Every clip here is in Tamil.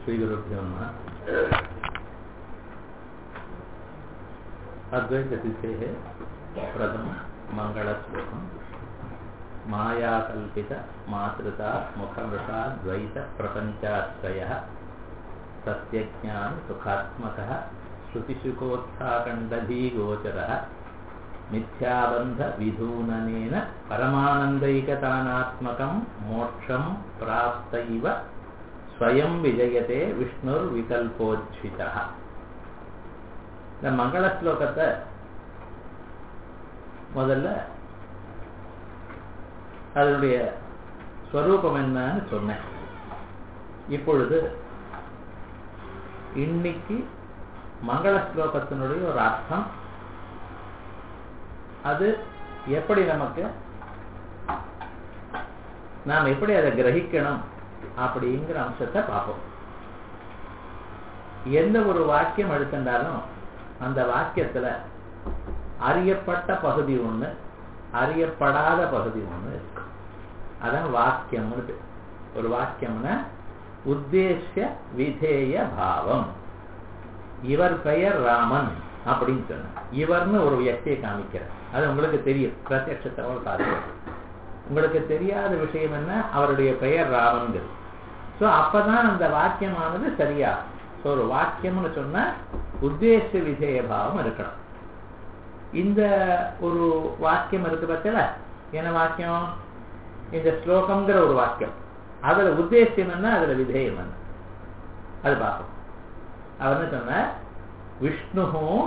श्रीगुरुभ्यो नमः अद्वैतसिद्धेः प्रथमं मङ्गलश्लोकम् मायाकल्पितमातृता मुखवृषाद्वैतप्रपञ्चाश्रयः सत्यज्ञानसुखात्मकः श्रुतिशुकोत्थाकण्डधीगोचरः मिथ्याबन्धविधूननेन परमानन्दैकतानात्मकं मोक्षं प्राप्त इव स्वयं विजयते விஷ்ணுர்விகல்போச்சிதः இந்த மங்கள ஸ்லோகத்தை முதல்ல அதனுடைய ஸ்வரூபம் என்னன்னு சொன்னேன் இப்பொழுது இன்னைக்கு மங்கள ஸ்லோகத்தினுடைய ஒரு அர்த்தம் அது எப்படி நமக்கு நாம் எப்படி அதை கிரகிக்கணும் அப்படிங்கிற அம்சத்தை பார்ப்போம் எந்த ஒரு வாக்கியம் எடுத்துட்டாலும் அந்த வாக்கியத்துல அறியப்பட்ட பகுதி ஒண்ணு அறியப்படாத பகுதி ஒண்ணு இருக்கு அதான் வாக்கியம்னு ஒரு வாக்கியம்னா உத்தேசிய விதேய பாவம் இவர் பெயர் ராமன் அப்படின்னு சொன்ன இவர்னு ஒரு வியக்தியை காமிக்கிறார் அது உங்களுக்கு தெரியும் பிரத்யட்சத்தோட பார்த்து உங்களுக்கு தெரியாத விஷயம் என்ன அவருடைய பெயர் ராமன்கிறது ஸோ அப்பதான் அந்த வாக்கியமானது சரியா ஸோ ஒரு வாக்கியம்னு சொன்னா உத்தேச விதேய பாவம் இருக்கணும் இந்த ஒரு வாக்கியம் இருக்கு பத்தில என்ன வாக்கியம் இந்த ஸ்லோகம்ங்கிற ஒரு வாக்கியம் அதுல உத்தேசியம் என்ன அதுல விதேயம் என்ன அது பார்ப்போம் அவர் என்ன சொன்ன விஷ்ணு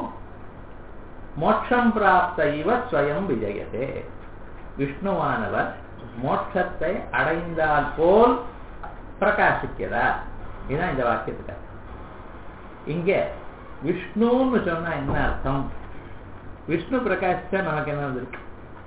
மோட்சம் பிராப்த இவ ஸ்வயம் விஜயதே விஷ்ணுவானவர் மோட்சத்தை அடைந்தால் போல் பிரகாசிக்கிறார் இதுதான் இந்த வாக்கியத்துக்கு இங்க விஷ்ணுன்னு சொன்னா என்ன அர்த்தம் விஷ்ணு பிரகாசிச்சா நமக்கு என்ன வந்திருக்கு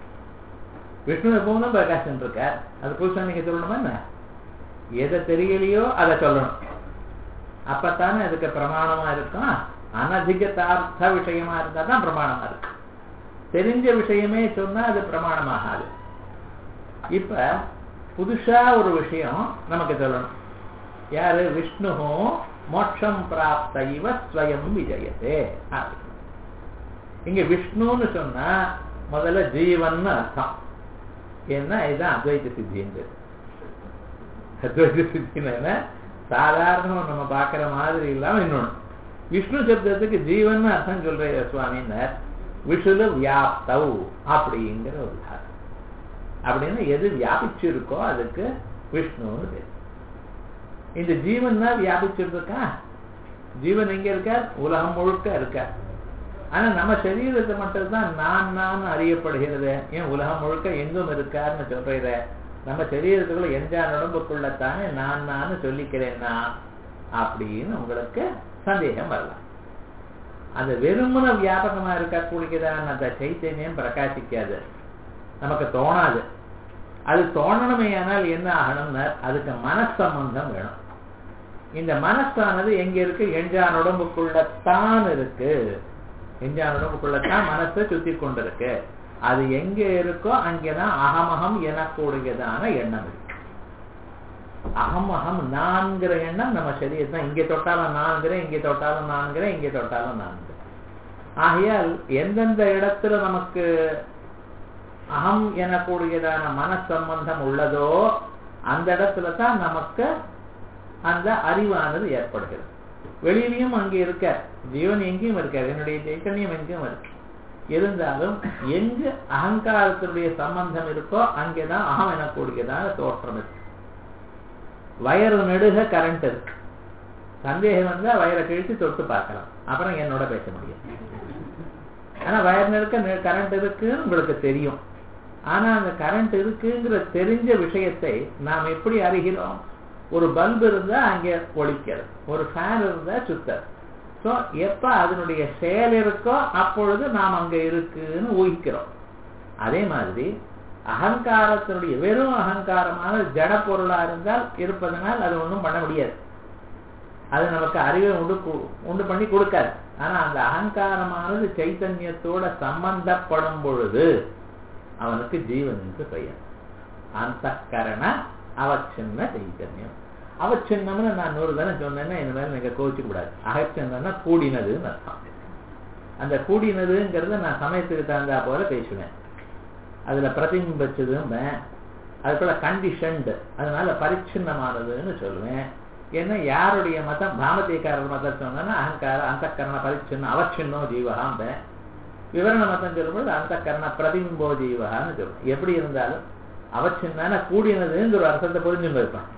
விஷ்ணு எப்பவும் பிரகாசம் இருக்கார் அது புதுசா நீங்க சொல்லணுமா என்ன எதை தெரியலையோ அதை சொல்லணும் அப்பத்தானே அதுக்கு பிரமாணமா இருக்கும் அனதிகதார்த்த விஷயமா இருந்தா தான் பிரமாணமா இருக்கு தெரிஞ்ச விஷயமே சொன்னா அது பிரமாணமாகாது இப்ப புதுசா ஒரு விஷயம் நமக்கு சொல்லணும் யாரு விஷ்ணு மோட்சம் பிராப்த இவ ஸ்வயம் விஜயத்தே இங்க விஷ்ணுன்னு சொன்னா முதல்ல ஜீவன் அர்த்தம் ஏன்னா இதுதான் அத்வைத சித்தின்னு அத்வைத சித்தின்னு சாதாரணமா நம்ம பாக்குற மாதிரி இல்லாம இன்னொன்னு விஷ்ணு சப்தத்துக்கு ஜீவன் அர்த்தம் சொல்ற சுவாமின்னார் விஷுல வியாப்தவ் அப்படிங்கிற ஒரு தாரம் அப்படின்னு எது வியாபிச்சிருக்கோ அதுக்கு விஷ்ணுன்னு பேர் இந்த ஜீவன் தான் வியாபிச்சிருக்கா ஜீவன் எங்க இருக்கார் உலகம் முழுக்க இருக்கார் ஆனா நம்ம சரீரத்தை மட்டும் தான் நான் நான் அறியப்படுகிறது ஏன் உலகம் முழுக்க எங்கும் இருக்காருன்னு சொல்ற நம்ம சரீரத்துக்குள்ள எந்த உடம்புக்குள்ளத்தானே நான் நான் சொல்லிக்கிறேன் நான் அப்படின்னு உங்களுக்கு சந்தேகம் வரலாம் அந்த வெறுமன வியாபகமா இருக்கக்கூடியதான அந்த சைத்தன்யம் பிரகாசிக்காது நமக்கு தோணாது அது தோணணுமே ஆனால் என்ன ஆகணும்னா அதுக்கு மனசம்பந்தம் வேணும் இந்த மனசானது எங்க இருக்கு எஞ்சான் உடம்புக்குள்ளத்தான் இருக்கு எஞ்சான் உடம்புக்குள்ளத்தான் மனசை சுத்தி கொண்டிருக்கு அது எங்க இருக்கோ அங்கேதான் அகமகம் எனக்கூடியதான எண்ணம் இருக்கு அகம் அகம் நான்கிற எண்ணம் நம்ம சரீரத்தான் இங்கே தொட்டாலும் நான்கிறேன் இங்கே தொட்டாலும் நான்கிறேன் இங்கே தொட்டாலும் நான்கிறேன் ஆகையால் எந்தெந்த இடத்துல நமக்கு அகம் எனக்கூடியதான மனசம்பந்தம் உள்ளதோ அந்த இடத்துல தான் நமக்கு அந்த அறிவானது ஏற்படுகிறது வெளியிலையும் அங்கே இருக்க ஜீவன் எங்கேயும் இருக்கார் என்னுடைய சைத்தன்யம் எங்கேயும் இருக்கு இருந்தாலும் எங்கு அகங்காரத்தினுடைய சம்பந்தம் இருக்கோ அங்கேதான் அகம் எனக்கூடியதான தோற்றம் இருக்கு வயறு நெடுக கரண்ட் இருக்கு சந்தேகம் வந்தா வயரை கிழித்து தொட்டு பார்க்கலாம் அப்புறம் என்னோட பேச முடியும் ஆனா வயர் நெருக்க கரண்ட் இருக்குன்னு உங்களுக்கு தெரியும் ஆனா அந்த கரண்ட் இருக்குங்கிற தெரிஞ்ச விஷயத்தை நாம் எப்படி அறிகிறோம் ஒரு பல்பு இருந்தா அங்கே ஒழிக்கிறது ஒரு ஃபேன் இருந்தா சுத்தர் ஸோ எப்ப அதனுடைய செயல் இருக்கோ அப்பொழுது நாம் அங்க இருக்குன்னு ஊகிக்கிறோம் அதே மாதிரி அகங்காரத்தினுடைய வெறும் அகங்காரமான ஜட பொருளா இருந்தால் இருப்பதனால் அது ஒன்றும் பண்ண முடியாது அது நமக்கு அறிவை உண்டு உண்டு பண்ணி கொடுக்காது ஆனா அந்த அகங்காரமானது சைத்தன்யத்தோட சம்பந்தப்படும் பொழுது அவனுக்கு ஜீவன் என்று பெயர் அந்த கரண அவச்சின்ன சைத்தன்யம் அவச்சின்னம்னு நான் நூறு தானே சொன்னேன்னா இந்த மேல நீங்க கோவிச்சுக்க கூடாது அகச்சின்னம்னா கூடினதுன்னு அர்த்தம் அந்த கூடினதுங்கிறத நான் சமயத்துக்கு தகுந்தா போல பேசுவேன் அதுல பிரதிபிம்பச்சதும் அது போல கண்டிஷன்டு அதனால பரிச்சின்னமானதுன்னு சொல்லுவேன் ஏன்னா யாருடைய மதம் பாமதியக்காரர் மதம் சொன்னா அகங்கார அந்த கரண பரிச்சின்ன அவச்சின்னோ ஜீவகாம்ப விவரண மதம் சொல்லும்போது அந்த கரண பிரதிபிம்போ ஜீவகான்னு சொல்லுவோம் எப்படி இருந்தாலும் அவச்சின்னான கூடினதுங்கிற ஒரு அர்த்தத்தை புரிஞ்சுன்னு இருப்பான்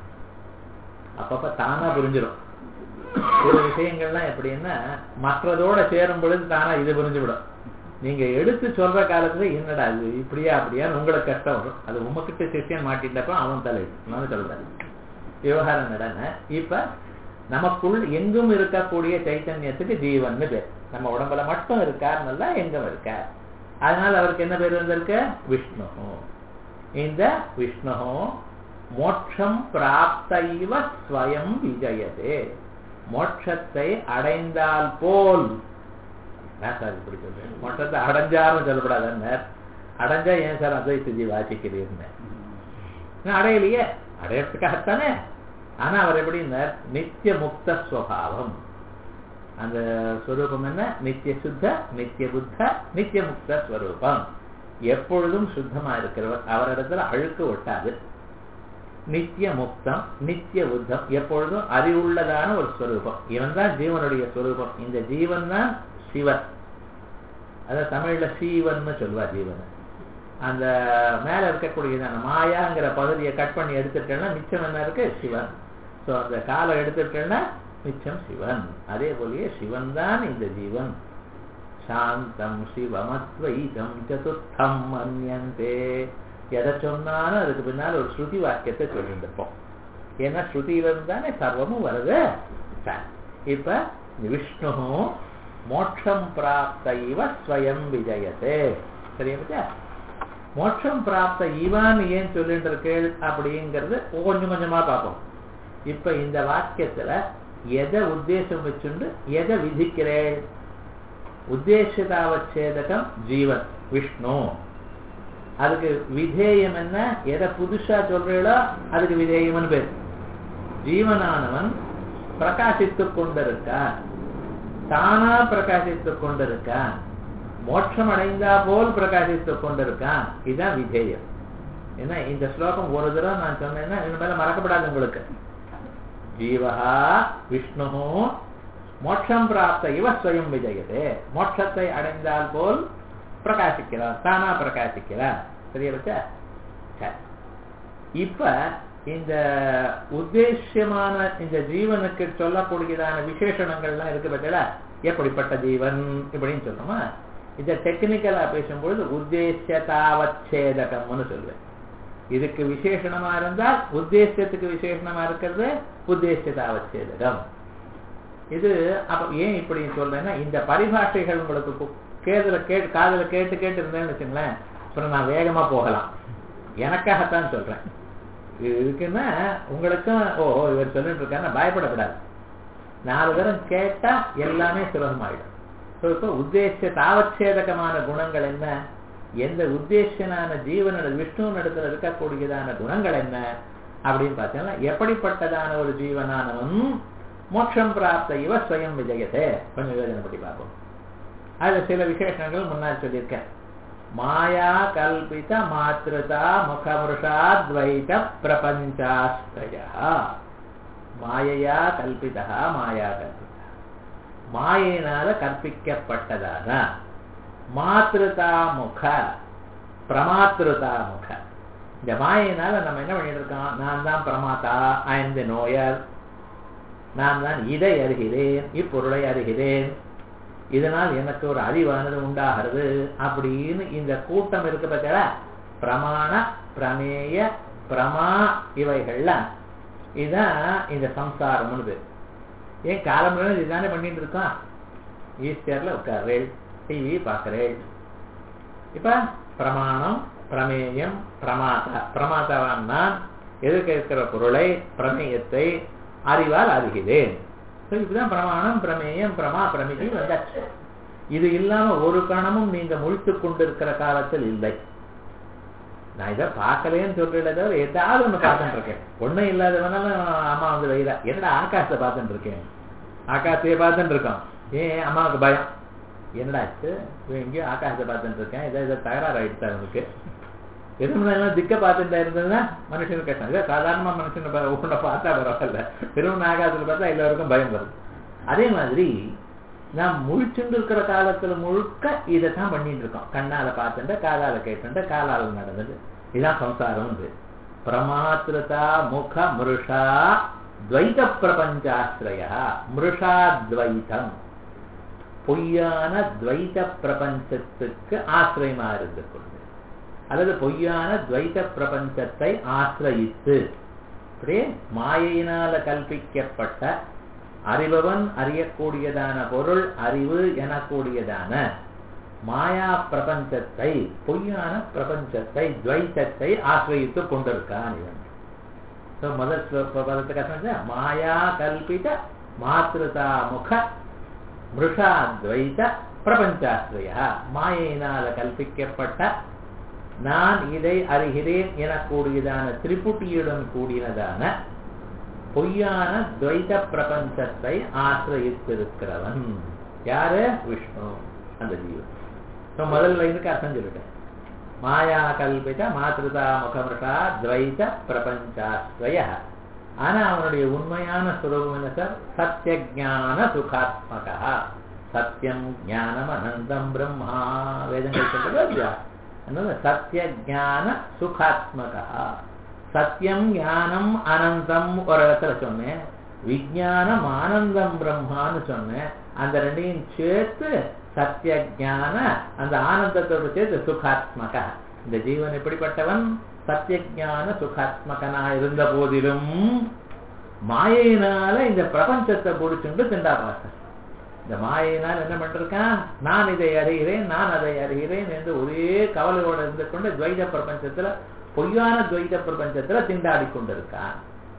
அப்பப்ப தானா புரிஞ்சிடும் சில விஷயங்கள்லாம் எப்படின்னா மற்றதோட சேரும் பொழுது தானா இது புரிஞ்சுவிடும் நீங்க எடுத்து சொல்ற காலத்துல என்னடா இது இப்படியா அப்படியான்னு உங்களுக்கு கஷ்டம் வரும் அது உமக்கிட்ட சிஷியன் மாட்டிட்டப்ப அவன் தலை நான் சொல்றேன் விவகாரம் நடன இப்ப நமக்குள் எங்கும் இருக்கக்கூடிய சைத்தன்யத்துக்கு ஜீவன் பேர் நம்ம உடம்புல மட்டும் இருக்காருன்னல்ல எங்கும் இருக்கார் அதனால அவருக்கு என்ன பேர் வந்திருக்கு விஷ்ணு இந்த விஷ்ணு மோட்சம் பிராப்தைவ ஸ்வயம் விஜயதே மோட்சத்தை அடைந்தால் போல் சார் இப்படி சொல்றேன் மோட்சத்தை அடைஞ்சாலும் சொல்லப்படாது அடைஞ்சா ஏன் சார் அத்வைத்த ஜீவ ஆசிக்கிறீர்னு அடையலையே அடையறதுக்காகத்தானே ஆனா அவர் எப்படின்னார் நித்திய முக்த ஸ்வபாவம் அந்த ஸ்வரூபம் என்ன நித்திய சுத்த நித்திய புத்த நித்திய முக்த ஸ்வரூபம் எப்பொழுதும் சுத்தமா இருக்கிறவர் அவரிடத்துல அழுக்கு ஒட்டாது நித்திய முக்தம் நித்திய புத்தம் எப்பொழுதும் அறிவுள்ளதான ஒரு ஸ்வரூபம் இவன் தான் ஜீவனுடைய ஸ்வரூபம் இந்த ஜீவன் தான் சிவன் அத தமிழ்ல சீவன் சொல்வா ஜீவன் அந்த மேல இருக்கக்கூடியதான மாயாங்கிற பகுதியை கட் பண்ணி எடுத்துட்டேன்னா மிச்சம் என்ன இருக்கு சிவன் சோ அந்த காலை எடுத்துட்டேன்னா மிச்சம் சிவன் அதே போலயே சிவன் தான் இந்த ஜீவன் சாந்தம் சிவமத்வைதம் சதுர்த்தம் மன்யந்தே எதை சொன்னாலும் அதுக்கு பின்னால் ஒரு ஸ்ருதி வாக்கியத்தை சொல்லிட்டு இருப்போம் ஏன்னா ஸ்ருதியிலிருந்து தானே சர்வமும் வருது இப்ப விஷ்ணு மோட்சம் பிராப்த இவ ஸ்வயம் விஜயத்தே சரியா பத்தியா மோட்சம் பிராப்த இவான்னு ஏன் சொல்லிட்டு இருக்கேள் அப்படிங்கிறது கொஞ்சம் கொஞ்சமா பார்ப்போம் இப்ப இந்த வாக்கியத்துல எதை உத்தேசம் வச்சுண்டு எதை விதிக்கிறேள் உத்தேசிதாவச்சேதகம் ஜீவன் விஷ்ணு அதுக்கு விதேயம் என்ன எதை புதுசா சொல்றீங்களோ அதுக்கு விதேயம்னு பேர் ஜீவனானவன் பிரகாசித்துக் கொண்டிருக்கான் தானா பிரகாசித்துக் கொண்டிருக்கான் மோட்சம் அடைந்தா போல் பிரகாசித்துக் கொண்டிருக்கான் இதுதான் விதேயம் ஏன்னா இந்த ஸ்லோகம் ஒரு தடவை நான் சொன்னேன்னா மேல மறக்கப்படாது உங்களுக்கு ஜீவஹா விஷ்ணு மோட்சம் பிராப்த இவ ஸ்வயம் விஜயதே மோட்சத்தை அடைந்தால் போல் பிரகாசிக்கிறார் தானா பிரகாசிக்கிறார் சரியா பச்சா இப்ப இந்த உத்தேசியமான இந்த ஜீவனுக்கு சொல்லக்கூடியதான விசேஷணங்கள்லாம் இருக்கு பத்தியா எப்படிப்பட்ட ஜீவன் இப்படின்னு சொல்றோமா இத டெக்னிக்கலா பேசும்பொழுது உத்தேசியதாவச்சேதகம்னு சொல்லுவேன் இதுக்கு விசேஷணமா இருந்தால் உத்தேசத்துக்கு விசேஷணமா இருக்கிறது உத்தேசியதாவச்சேதகம் இது அப்ப ஏன் இப்படி சொல்றேன்னா இந்த பரிபாஷைகள் உங்களுக்கு கேதுல கேட்டு காதுல கேட்டு கேட்டு இருந்தேன்னு வச்சுங்களேன் அப்புறம் நான் வேகமா போகலாம் எனக்காகத்தான் சொல்றேன் இதுக்குன்னா உங்களுக்கும் ஓ இவர் சொல்லிட்டு இருக்காருன்னா பயப்படக்கூடாது நாலு தரம் கேட்டா எல்லாமே சுலபமாயிடும் இப்போ உத்தேச தாவச்சேதகமான குணங்கள் என்ன எந்த உத்தேசனான ஜீவனோட விஷ்ணு நடத்துல இருக்கக்கூடியதான குணங்கள் என்ன அப்படின்னு பார்த்தீங்கன்னா எப்படிப்பட்டதான ஒரு ஜீவனானவன் மோட்சம் பிராப்த இவ ஸ்வயம் விஜயத்தை கொஞ்சம் யோஜனை பண்ணி பார்ப்போம் அதுல சில விசேஷங்கள் முன்னாடி சொல்லியிருக்கேன் மாயா கல்பித மாத்திருதா முகமுருஷாத்வைத பிரபஞ்சாஸ்தய மாயையா கல்பிதா மாயா கல்பிதா மாயினால கற்பிக்கப்பட்டதான மாத்திருதா முக பிரமாத்திருதா முக இந்த மாயினால நம்ம என்ன பண்ணிட்டு இருக்கோம் நான் தான் பிரமாத்தா ஐந்து நோயர் நான் தான் இதை அறிகிறேன் இப்பொருளை அறிகிறேன் இதனால் எனக்கு ஒரு அறிவானது உண்டாகிறது அப்படின்னு இந்த கூட்டம் இருக்கு பார்த்தா பிரமாண பிரமேய பிரமா இவைகள்ல இதான் இந்த சம்சாரம்னு பேர் ஏன் காலம் இதுதானே பண்ணிட்டு இருக்கோம் ஈஸ்டர்ல உட்கார்றேள் டிவி பார்க்கிறேள் இப்ப பிரமாணம் பிரமேயம் பிரமாதா பிரமாதாவான் நான் எதிர்க்க இருக்கிற பொருளை பிரமேயத்தை அறிவால் அறிகிறேன் இப்படிதான் பிரமாணம் பிரமேயம் பிரமா பிரமிதி வந்தாச்சு இது இல்லாம ஒரு கணமும் நீங்க முழித்துக் கொண்டிருக்கிற காலத்தில் இல்லை நான் இதை பார்க்கலேன்னு சொல்றத தவிர ஏதாவது ஒண்ணு பார்த்துட்டு இருக்கேன் ஒண்ணும் இல்லாதவனாலும் அம்மா வந்து வைரா என்னடா ஆகாசத்தை பார்த்துட்டு இருக்கேன் ஆகாசத்தையே பார்த்துட்டு இருக்கோம் ஏன் அம்மாவுக்கு பயம் என்னடா ஆச்சு இவன் எங்கேயோ ஆகாசத்தை பார்த்துட்டு இருக்கேன் இதை இதை தகராறு ஆயிடுச்சு அவனுக்கு எல்லாம் திக்க பார்த்துட்டா இருந்ததுன்னா மனுஷனுக்கு கஷ்டம் இதே சாதாரணமா மனுஷனை பா- உன்னை பார்த்தா பரவாயில்ல பெரும் ஆகாசத்துல பார்த்தா எல்லாருக்கும் பயம் வருது அதே மாதிரி நாம் முழிச்சுட்டு இருக்கிற காலத்துல முழுக்க இதைத்தான் பண்ணிட்டு இருக்கோம் கண்ணால பார்த்துட்டு காதால கேட்டுட்டு காலால நடந்தது இதான் சம்சாரம் இது பிரமாத்திரதா முக மிருஷா துவைத பிரபஞ்சாஸ்ரய மிருஷா துவைதம் பொய்யான துவைத பிரபஞ்சத்துக்கு ஆசிரியமா இருந்து கொண்டு அல்லது பொய்யான துவைத பிரபஞ்சத்தை ஆசிரயித்து அப்படியே மாயையினால கல்பிக்கப்பட்ட அறிபவன் அறியக்கூடியதான பொருள் அறிவு எனக்கூடியதான மாயா பிரபஞ்சத்தை பொய்யான பிரபஞ்சத்தை துவைத்தத்தை ஆசிரயித்து கொண்டிருக்கான் இவன் So, முதல் ஸ்லோக பதத்துக்கு அர்த்தம் என்ன? மாயா கல்பித மாத்திருதா முக மிருஷாத்வைத பிரபஞ்சாஸ்திரய மாயினால கல்பிக்கப்பட்ட நான் இதை அறிகிறேன் எனக்கூடியதான திரிபுட்டியுடன் கூடினதான பொய்யான துவைத பிரபஞ்சத்தை ஆசிரயித்திருக்கிறவன் யாரு விஷ்ணு அந்த ஜீவன் So, முதல் லைனுக்கு அர்த்தம் சொல்லிட்டேன் மாயா கல்பித மாத்திருதா முகமிருஷா துவைத பிரபஞ்சாஸ்ரய ஆனா அவனுடைய உண்மையான சுரூபம் என்ன சார் சத்திய ஞான சுகாத்மகா சத்தியம் ஞானம் அனந்தம் பிரம்மா வேதங்கள் சொல்றது இல்லையா அதனால சத்திய ஞான சுகாத்மகா சத்தியம் ஞானம் அனந்தம் ஒரு இடத்துல சொன்னேன் விஜயானம் ஆனந்தம் பிரம்மான்னு சொன்னேன் அந்த ரெண்டையும் சேர்த்து சத்திய ஞான அந்த ஆனந்தத்தோடு சேர்த்து சுகாத்மக இந்த ஜீவன் எப்படிப்பட்டவன் சத்திய ஞான சுகாத்மகனா இருந்த போதிலும் மாயையினால இந்த பிரபஞ்சத்தை பிடிச்சுண்டு திண்டா பார்த்தேன் இந்த மாயையினால் என்ன பண்ணிருக்கான் நான் இதை அறிகிறேன் நான் அதை அறிகிறேன் என்று ஒரே கவலையோடு இருந்து கொண்டு துவைத பிரபஞ்சத்துல பொய்யான துவைத பிரபஞ்சத்துல திண்டாடி கொண்டிருக்கான்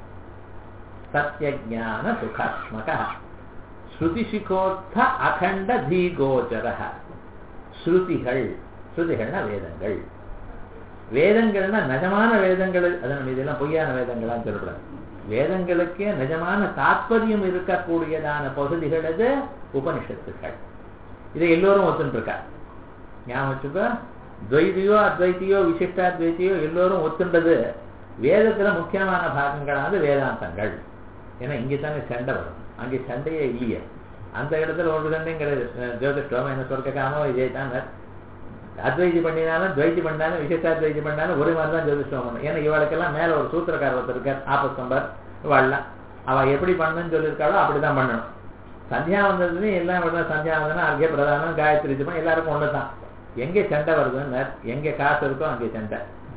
சத்திய ஞான சுகாத்மக ஸ்ருதிசிகோர்த்த அகண்ட தீகோச்சர ஸ்ருதிகள் ஸ்ருதிகள்னா வேதங்கள் வேதங்கள்னா நிஜமான வேதங்கள் அதான் இதெல்லாம் பொய்யான வேதங்களான்னு சொல்லக்கூடாது வேதங்களுக்கே நிஜமான தாத்பரியம் இருக்கக்கூடியதான பகுதிகள் அது உபனிஷத்துக்கள் இதை எல்லோரும் ஒத்துருக்கா ஞாபகம் வச்சுக்கோ துவைதியோ அத்வைத்தியோ விசிஷ்டாத்வைத்தியோ எல்லோரும் ஒத்துண்டது வேதத்துல முக்கியமான பாகங்களானது வேதாந்தங்கள் ஏன்னா இங்கே தானே சண்டை வரும் அங்கே சண்டையே இல்லையே அந்த இடத்துல ஒரு சண்டையும் கிடையாது ஜோதிஷ்டம் என்ன சொல்ற காமோ இதே தான் அத்வைதி பண்ணினாலும் துவைத்தி பண்ணாலும் விசிஷ்டாத்வைத்தி பண்ணாலும் ஒரே மாதிரி தான் ஜோதிஷ்டம் பண்ணும் ஏன்னா இவளுக்கெல்லாம் மேல ஒரு சூத்திரக்கார ஒருத்தர் இருக்கார் ஆப்பஸ்தம்பர் இவாள்லாம் அவ எப்படி பண்ணணும்னு சொல்லியிருக்காளோ அப்படிதான் பண்ணணும் சந்தியாவந்தத்துலையும் எல்லாம் விட சந்தியாவந்தனா அங்கே பிரதானம் காயத்ரி ஜபம் எல்லாருக்கும் ஒன்று தான் எங்கே சண்டை வருதுன்னு எங்கே காசு இருக்கோ அங்கே சண்டை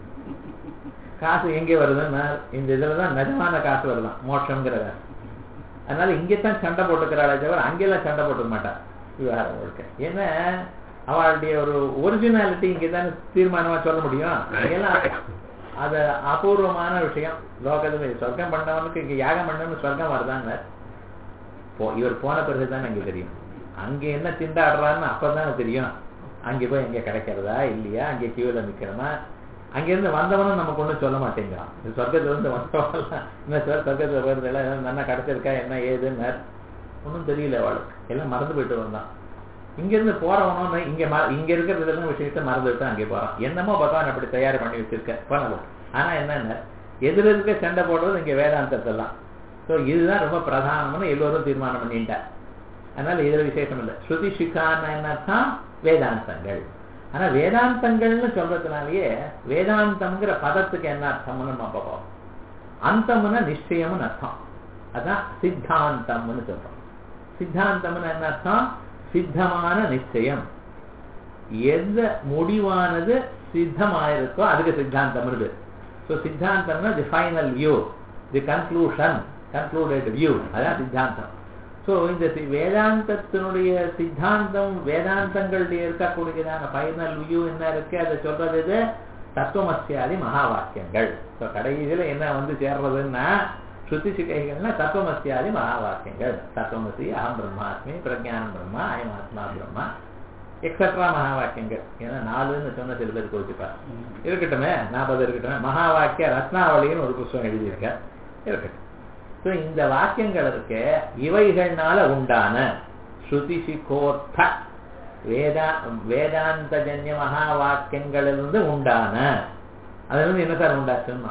காசு எங்கே வருதுன்னா இந்த இதுல தான் நிஜமான காசு வருதான் மோட்சங்கிறத அதனால இங்கே தான் சண்டை போட்டுக்கிறாளே தவிர அங்கெல்லாம் சண்டை போட்டுக்க மாட்டான் விவகாரம் முழுக்க ஏன்னா அவளுடைய ஒரு ஒரிஜினாலிட்டி இங்கே தான் தீர்மானமா சொல்ல முடியும் அங்கெல்லாம் அது அபூர்வமான விஷயம் லோகத்துல சொர்க்கம் பண்ணவனுக்கு இங்க யாகம் பண்ணவனு சொர்க்கம் வருதாங்க போ இவர் போன பிறகு தான் அங்கே தெரியும் அங்கே என்ன திண்டாடுறாருன்னு அப்பதான் தெரியும் அங்கே போய் எங்க கிடைக்கிறதா இல்லையா அங்கே கியூல நிக்கிறோமா அங்கிருந்து வந்தவனும் நமக்கு ஒன்றும் சொல்ல மாட்டேங்கிறான் இது சொர்க்கத்துல இருந்து வந்தவன்லாம் என்ன சார் சொர்க்கத்துல வருது எல்லாம் நல்லா கிடைச்சிருக்கா என்ன ஏதுன்னு ஒன்றும் தெரியல அவளுக்கு எல்லாம் மறந்து போயிட்டு வந்தான் இங்கிருந்து போறவனோ இங்க ம- இங்க இருக்கிறது இதெல்லாம் விஷயத்த மறந்துட்டு அங்கே போறான் என்னமோ பகவான் அப்படி தயார் பண்ணி வச்சிருக்க பண்ணலாம் ஆனா என்னென்ன எதிர இருக்க சண்டை போடுறது இங்க வேதாந்தத்தெல்லாம் ஸோ இதுதான் ரொம்ப பிரதானம்னு எல்லோரும் தீர்மானம் பண்ணிட்டார் அதனால இதுல விசேஷம் இல்லை ஸ்ருதி சிக்கான என்னத்தான் வேதாந்தங்கள் ஆனா வேதாந்தங்கள்னு சொல்றதுனாலயே வேதாந்தம்ங்கிற பதத்துக்கு என்ன அர்த்தம்னு நம்ம பார்ப்போம் அந்தம்னா நிச்சயம்னு அர்த்தம் அதான் சித்தாந்தம்னு சொல்றோம் சித்தாந்தம்னு என்ன அர்த்தம் சித்தமான நிச்சயம் எந்த முடிவானது சித்தமாயிருக்கோ அதுக்கு சித்தாந்தம் இருக்கு ஸோ சித்தாந்தம்னா the final view the conclusion concluded view அதான் சித்தாந்தம் ஸோ இந்த சி- வேதாந்தத்தினுடைய சித்தாந்தம் வேதாந்தங்களுடைய இருக்கக்கூடியதான ஃபைனல் வியூ என்ன இருக்கு அதை சொல்றது இது தத்துவமசியாதி மகா வாக்கியங்கள் ஸோ கடைசியில் என்ன வந்து சேர்றதுன்னா ஸ்ருதி சிகைகள்னா தத்துவமசியாதி மகா வாக்கியங்கள் தத்துவமசி அகம் பிரம்மாஸ்மி பிரஜானம் பிரம்மா அயம் ஆத்மா பிரம்மா எக்ஸட்ரா மகா வாக்கியங்கள் ஏன்னா நாலுன்னு சொன்ன சில பேர் கோச்சிப்பார் இருக்கட்டுமே நாற்பது இருக்கட்டுமே மகா வாக்கிய ரத்னாவளின்னு ஒரு புஸ்தகம் எழுதியிருக்கேன் இருக்கட்டும் ஸோ இந்த வாக்கியங்கள் இருக்கு இவைகள்னால உண்டான ஸ்ருதி சிகோர்த்த வேதா வேதாந்தஜன்ய மகா வாக்கியங்களிலிருந்து உண்டான அதுல இருந்து என்ன சார் உண்டாச்சுன்னா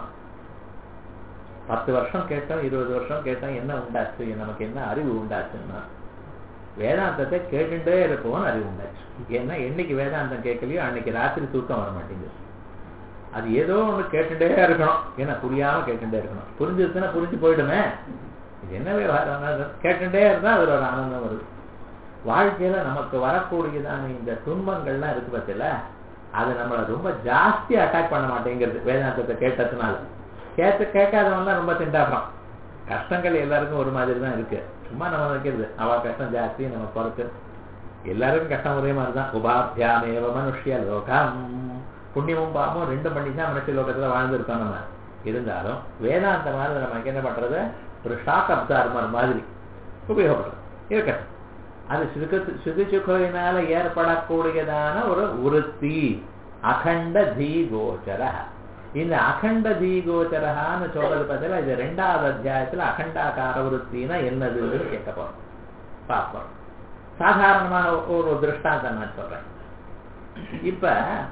பத்து வருஷம் கேட்டோம் இருபது வருஷம் கேட்டோம் என்ன உண்டாச்சு நமக்கு என்ன அறிவு உண்டாச்சுன்னா வேதாந்தத்தை கேட்டுட்டே இருப்போம்னு அறிவு உண்டாச்சு ஏன்னா என்னைக்கு வேதாந்தம் கேட்கலையோ அன்னைக்கு ராத்திரி தூக்கம் வர மாட்டேங்குது அது ஏதோ ஒன்று கேட்டுட்டே இருக்கணும் ஏன்னா புரியாம கேட்டுட்டே இருக்கணும் புரிஞ்சிருச்சுன்னா புரிஞ்சு போயிடுமே இது என்ன விவகாரம் கேட்டுட்டே இருந்தா அதுல ஒரு ஆனந்தம் வருது வாழ்க்கையில நமக்கு வரக்கூடியதான இந்த துன்பங்கள்லாம் இருக்கு பத்தில அது நம்மளை ரொம்ப ஜாஸ்தி அட்டாக் பண்ண மாட்டேங்கிறது வேதாந்தத்தை கேட்டதுனால கேட்டு கேட்காதவன் தான் ரொம்ப திண்டாடுறான் கஷ்டங்கள் எல்லாருக்கும் ஒரு மாதிரி தான் இருக்கு சும்மா நம்ம வைக்கிறது அவ கஷ்டம் ஜாஸ்தி நம்ம குறைச்சு எல்லாருக்கும் கஷ்டம் ஒரே மாதிரி தான் உபாபியாமேவ மனுஷிய லோகம் புண்ணியமும் பாவமும் ரெண்டு பண்ணி தான் மனுஷ லோகத்துல வாழ்ந்துருக்கோம் நம்ம இருந்தாலும் வேதாந்த மாதிரி நமக்கு என்ன பண்றது ஒரு ஷாக் அப்சார்மர் மாதிரி உபயோகப்படுறது இருக்கட்டும் அது சுக சுதி சுகினால ஏற்படக்கூடியதான ஒரு உறுத்தி அகண்ட தீகோச்சர இந்த அகண்ட தீகோச்சரகான்னு சொல்றது பார்த்தீங்கன்னா இது ரெண்டாவது அத்தியாயத்துல அகண்டாகார விருத்தினா என்னதுன்னு கேட்க போறோம் பார்ப்போம் சாதாரணமான ஒரு திருஷ்டாந்தம் நான் சொல்றேன் இப்ப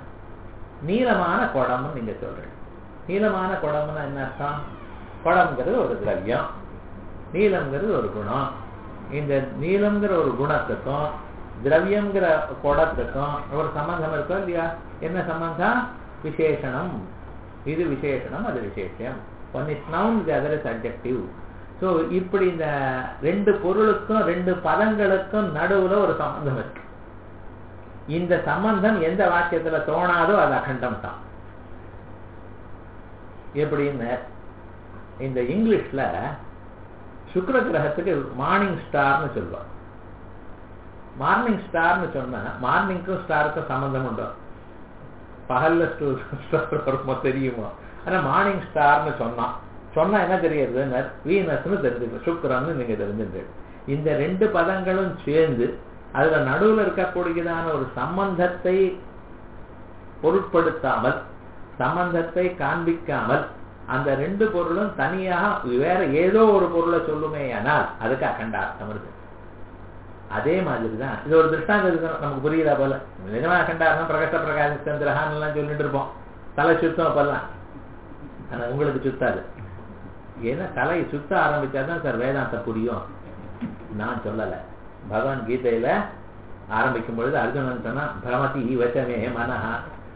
நீளமான குடம்னு நீங்க சொல்றீங்க நீளமான குடம்னா என்ன அர்த்தம் குடம்ங்கிறது ஒரு திரவியம் நீளம்ங்கிறது ஒரு குணம் இந்த நீளம்ங்கிற ஒரு குணத்துக்கும் திரவியம்ங்கிற குடத்துக்கும் ஒரு சம்பந்தம் இருக்கோ இல்லையா என்ன சம்பந்தம் விசேஷனம் இது விசேஷனம் அது விசேஷம் one is noun the other is adjective so இப்படி இந்த ரெண்டு பொருளுக்கும் ரெண்டு பதங்களுக்கும் நடுவுல ஒரு சம்பந்தம் இருக்கு இந்த சம்பந்தம் எந்த வாக்கியத்துல தோணாதோ அது அகண்டம் தான் எப்படின்னு இந்த இங்கிலீஷ்ல சுக்ர கிரகத்துக்கு மார்னிங் ஸ்டார்னு சொல்லுவாங்க மார்னிங் ஸ்டார்னு சொன்னா மார்னிங்க்கும் ஸ்டாருக்கும் சம்பந்தம் உண்டோ பகல்ல ஸ்டார் வருமோ தெரியுமோ ஆனா மார்னிங் ஸ்டார்னு சொன்னான் சொன்னா என்ன தெரியுது வீனஸ்னு தெரிஞ்சுக்க சுக்கரன்னு நீங்க தெரிஞ்சுட்டு இந்த ரெண்டு பதங்களும் சேர்ந்து அதுல நடுவுல இருக்கக்கூடியதான ஒரு சம்பந்தத்தை பொருட்படுத்தாமல் சம்பந்தத்தை காண்பிக்காமல் அந்த ரெண்டு பொருளும் தனியாக வேற ஏதோ ஒரு பொருளை சொல்லுமே ஆனால் அதுக்கு அகண்டார்த்தம் இருக்கு அதே மாதிரி தான் இது ஒரு திருஷ்டாந்தம் இருக்கு நமக்கு புரியுதா போல நிஜமா அகண்டார்த்தம் பிரகாச பிரகாஷ சந்திரஹான் எல்லாம் சொல்லிட்டு இருப்போம் தலை சுத்தம் அப்பெல்லாம் ஆனா உங்களுக்கு சுத்தாது ஏன்னா தலையை சுத்த ஆரம்பிச்சாதான் சார் வேதாந்தம் புரியும் நான் சொல்லல பகவான் கீதையில ஆரம்பிக்கும் பொழுது அர்ஜுனன் சொன்னா பிரமதி வச்சமே மனஹா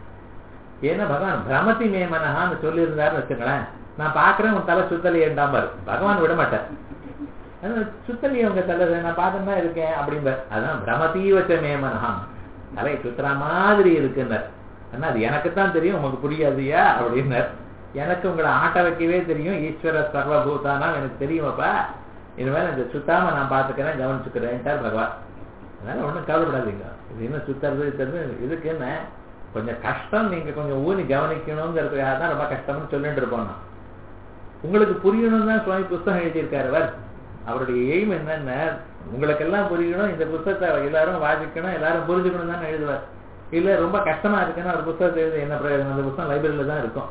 ஏன்னா பகவான் பிரமதி மே மனஹான்னு சொல்லியிருந்தாருன்னு வச்சுங்களேன் நான் பாக்குறேன் உன் தலை சுத்தலி ஏண்டாம்பாரு பகவான் விட மாட்டார் சுத்தலி உங்க தலை நான் பார்த்துட்டு தான் இருக்கேன் அப்படிம்ப அதான் பிரமதி வச்ச மே மனஹாம் தலையை சுத்துற மாதிரி இருக்குன்னார் ஆனா அது எனக்கு தான் தெரியும் உங்களுக்கு புரியாதுயா அப்படின்னார் எனக்கு உங்களை ஆட்ட வைக்கவே தெரியும் ஈஸ்வர சர்வபூதானா எனக்கு தெரியுமாப்பா இனிமேல் இந்த சுத்தாம நான் பார்த்துக்கிறேன் கவனிச்சுக்கிறேன்ட்டார் பகவான் அதனால ஒன்றும் கவலைப்படாதீங்க இது இன்னும் சுத்துறது இது இதுக்கு என்ன கொஞ்சம் கஷ்டம் நீங்க கொஞ்சம் ஊனி கவனிக்கணுங்கிறதுக்காக தான் ரொம்ப கஷ்டம்னு சொல்லிட்டு இருப்போம் நான் உங்களுக்கு புரியணும் தான் சுவாமி புஸ்தகம் எழுதியிருக்காரு அவர் அவருடைய எய்ம் என்னென்ன உங்களுக்கெல்லாம் புரியணும் இந்த புத்தகத்தை எல்லாரும் வாசிக்கணும் எல்லாரும் புரிஞ்சுக்கணும் தான் எழுதுவார் இல்ல ரொம்ப கஷ்டமா இருக்குன்னா ஒரு புத்தகத்தை எழுத என்ன பிரயோஜனம் அந்த புத்தகம் லைப்ரரியில தான் இருக்கும்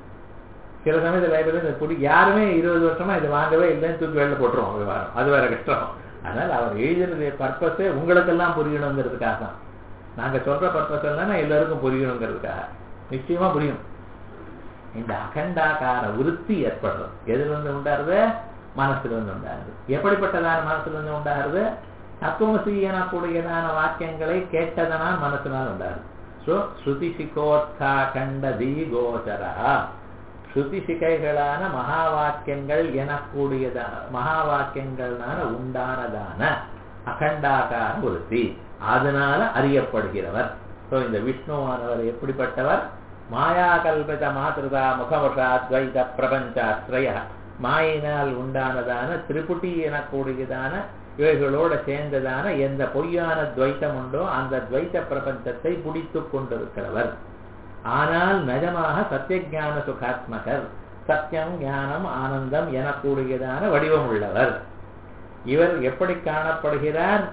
சில சமயத்தில் லைப்ரரி இந்த புடி யாருமே இருபது வருஷமா இது வாங்கவே இல்லைன்னு தூக்கி வெளில போட்டுருவோம் விவகாரம் அது வேற கஷ்டம் அதனால அவர் எழுதினது பர்பஸே உங்களுக்கெல்லாம் புரியணுங்கிறதுக்காக தான் நாங்க சொல்ற பர்பஸ் எல்லாம் எல்லாருக்கும் புரியணுங்கிறதுக்காக நிச்சயமா புரியும் இந்த அகண்டாகார விருத்தி ஏற்படுறது எதுல இருந்து உண்டாருது மனசுல இருந்து உண்டாருது எப்படிப்பட்டதான மனசுல இருந்து உண்டாருது தத்துவமசி எனக்கூடியதான வாக்கியங்களை கேட்டதனால் மனசுனால் உண்டாருது ஸோ ஸ்ருதி சிகோர்த்தா கண்ட தீகோச்சரா ஸ்ருதி சிகைகளான மகா வாக்கியங்கள் எனக்கூடியதான மகா வாக்கியங்கள்னால உண்டானதான அகண்டாகார விருத்தி அதனால அறியப்படுகிறவர் ஸோ இந்த விஷ்ணுவானவர் எப்படிப்பட்டவர் மாயா கல்பித மாத்திருதா முகவசா துவைத பிரபஞ்சாஸ்திரய மாயினால் உண்டானதான திரிபுட்டி எனக்கூடியதான இவைகளோட சேர்ந்ததான எந்த பொய்யான துவைத்தம் உண்டோ அந்த துவைத்த பிரபஞ்சத்தை பிடித்து கொண்டிருக்கிறவர் ஆனால் நிஜமாக சத்தியஜான சுகாத்மகர் சத்தியம் ஞானம் ஆனந்தம் எனக்கூடியதான வடிவம் உள்ளவர் இவர் எப்படி காணப்படுகிறார்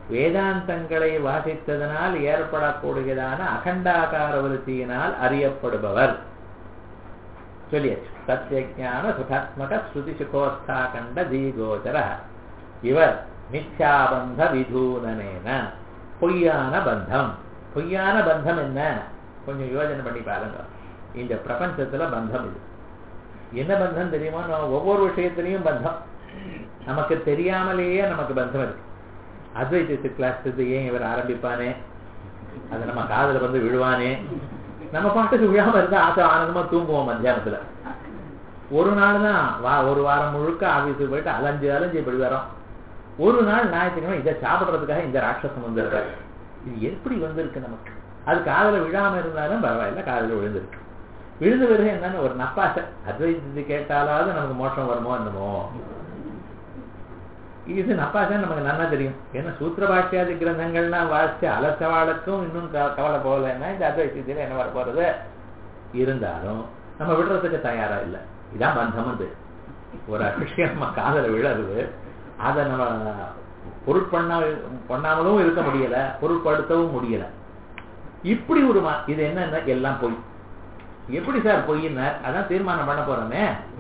வேதாந்தங்களை வாசித்ததனால் ஏற்படக்கூடியதான அகண்டாகார விருத்தியினால் அறியப்படுபவர் சொல்லியாச்சு சத்தியஜான சுகாத்மக ஸ்ருதி சுகோஸ்தா கண்ட தீகோச்சர இவர் மித்யாபந்த விதூனனேன பொய்யான பந்தம் பொய்யான பந்தம் என்ன கொஞ்சம் யோஜனை பண்ணி பாருங்க இந்த பிரபஞ்சத்துல பந்தம் இது என்ன பந்தம் தெரியுமா நம்ம ஒவ்வொரு விஷயத்திலையும் பந்தம் நமக்கு தெரியாமலேயே நமக்கு பந்தம் இருக்கு அத்வைத்து கிளாஸ் ஏன் இவர் ஆரம்பிப்பானே அது நம்ம காதுல வந்து விழுவானே நம்ம பாட்டுக்கு விழாம இருந்தா ஆசை ஆனந்தமா தூங்குவோம் மத்தியானத்துல ஒரு நாள் தான் வா ஒரு வாரம் முழுக்க ஆபீஸுக்கு போயிட்டு அலைஞ்சு அலைஞ்சு இப்படி வரோம் ஒரு நாள் ஞாயிற்றுக்கிழமை இதை சாப்பிடுறதுக்காக இந்த ராட்சசம் வந்திருக்காரு இது எப்படி வந்திருக்கு நமக்கு அது காதல விழாம இருந்தாலும் பரவாயில்ல காதல விழுந்திருக்கு விழுந்த பிறகு என்னன்னு ஒரு நப்பாசை அத்வைத்து கேட்டாலாவது நமக்கு மோட்சம் வருமோ என்னமோ இது நப்பாசை நமக்கு நல்லா தெரியும் ஏன்னா சூத்திர பாஷ்யாதி கிரந்தங்கள்லாம் வாசிச்சு அலசவாளுக்கும் இன்னும் கவலை போகலைன்னா இந்த அத்வைத்தியத்தில் என்ன வர போறது இருந்தாலும் நம்ம விடுறதுக்கு தயாரா இல்லை இதான் பந்தம் வந்து ஒரு விஷயம் நம்ம காதல விழருது அதை நம்ம பொருட்பண்ண பண்ணாமலும் இருக்க முடியல பொருட்படுத்தவும் முடியல இப்படி ஒரு இது என்ன எல்லாம் பொய் எப்படி சார் பொய்யினார் அதான் தீர்மானம் பண்ண போறோமே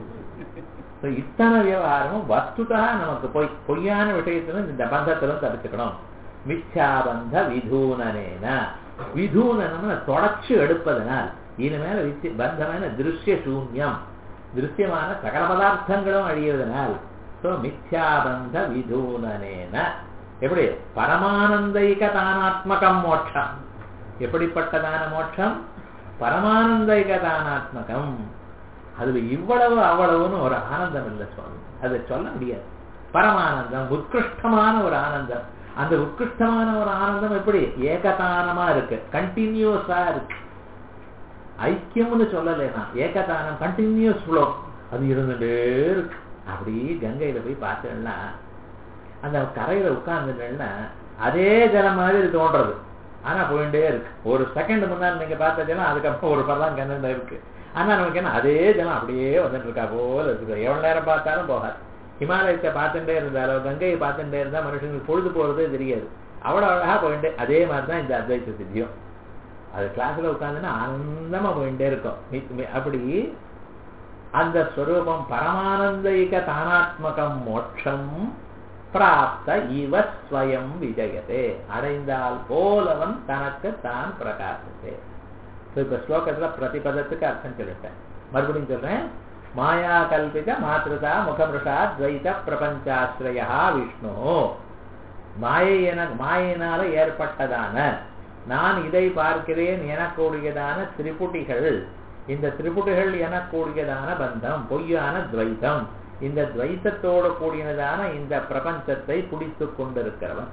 இத்தனை விவகாரமும் வஸ்துதா நமக்கு பொய் பொய்யான விஷயத்திலும் இந்த பந்தத்திலும் தடுத்துக்கணும் மிச்சாபந்த விதூனனேன விதூனம்னு தொடச்சு எடுப்பதனால் இனிமேல வித்தி பந்தமான திருஷ்ய சூன்யம் திருஷ்யமான சகல பதார்த்தங்களும் அழியதனால் சோ மித்யாபந்த விதூனனேன எப்படி பரமானந்தைக தானாத்மகம் மோட்சம் எப்படிப்பட்டதான மோட்சம் பரமானந்தைக தானாத்மகம் அதுல இவ்வளவு அவ்வளவுன்னு ஒரு ஆனந்தம் இல்லை சுவாமி அதை சொல்ல முடியாது பரமானந்தம் உத்கிருஷ்டமான ஒரு ஆனந்தம் அந்த உத்கிருஷ்டமான ஒரு ஆனந்தம் எப்படி ஏகதானமா இருக்கு கண்டினியூஸா இருக்கு ஐக்கியம்னு சொல்லலைனா ஏகதானம் கண்டினியூஸ் ஃப்ளோ அது இருந்துட்டே இருக்கு அப்படி கங்கையில போய் பார்த்தேன்னா அந்த கரையில உட்கார்ந்துட்டேன்னா அதே ஜலம் மாதிரி தோன்றது ஆனா போயிட்டே இருக்கு ஒரு செகண்ட் முன்னாடி நீங்க பார்த்த ஜலம் அதுக்கப்புறம் ஒரு பரலாம் கண்ணு இருக்கு ஆனா நமக்கு என்ன அதே ஜலம் அப்படியே வந்துட்டு இருக்கா போல இருக்கு எவ்வளவு நேரம் பார்த்தாலும் போகாது ஹிமாலயத்தை பார்த்துட்டே இருந்தாலும் கங்கையை பார்த்துட்டே இருந்தா மனுஷனுக்கு பொழுது போறதே தெரியாது அவ்வளவு அழகா போயிட்டு அதே மாதிரிதான் இந்த அத்வைத்த சித்தியம் அது கிளாஸ்ல உட்காந்துன்னா ஆனந்தமா போயிட்டே இருக்கும் அப்படி அந்த ஸ்வரூபம் பரமானந்திக தானாத்மகம் மோட்சம் பிராப்த இவ ஸ்வயம் விஜயதே அடைந்தால் போலவன் தனக்கு தான் பிரகாசத்தே இப்ப ஸ்லோகத்துல பிரதிபதத்துக்கு அர்த்தம் சொல்லிட்டேன் மறுபடியும் சொல்றேன் மாயா கல்பித மாத்திருதா முகமிருஷா துவைத பிரபஞ்சாஸ்ரயா விஷ்ணு மாயை என மாயினால ஏற்பட்டதான நான் இதை பார்க்கிறேன் எனக்கூடியதான திரிபுட்டிகள் இந்த திரிபுட்டிகள் எனக்கூடியதான பந்தம் பொய்யான துவைத்தம் இந்த துவைத்தத்தோடு கூடியதான இந்த பிரபஞ்சத்தை பிடித்து கொண்டிருக்கிறவன்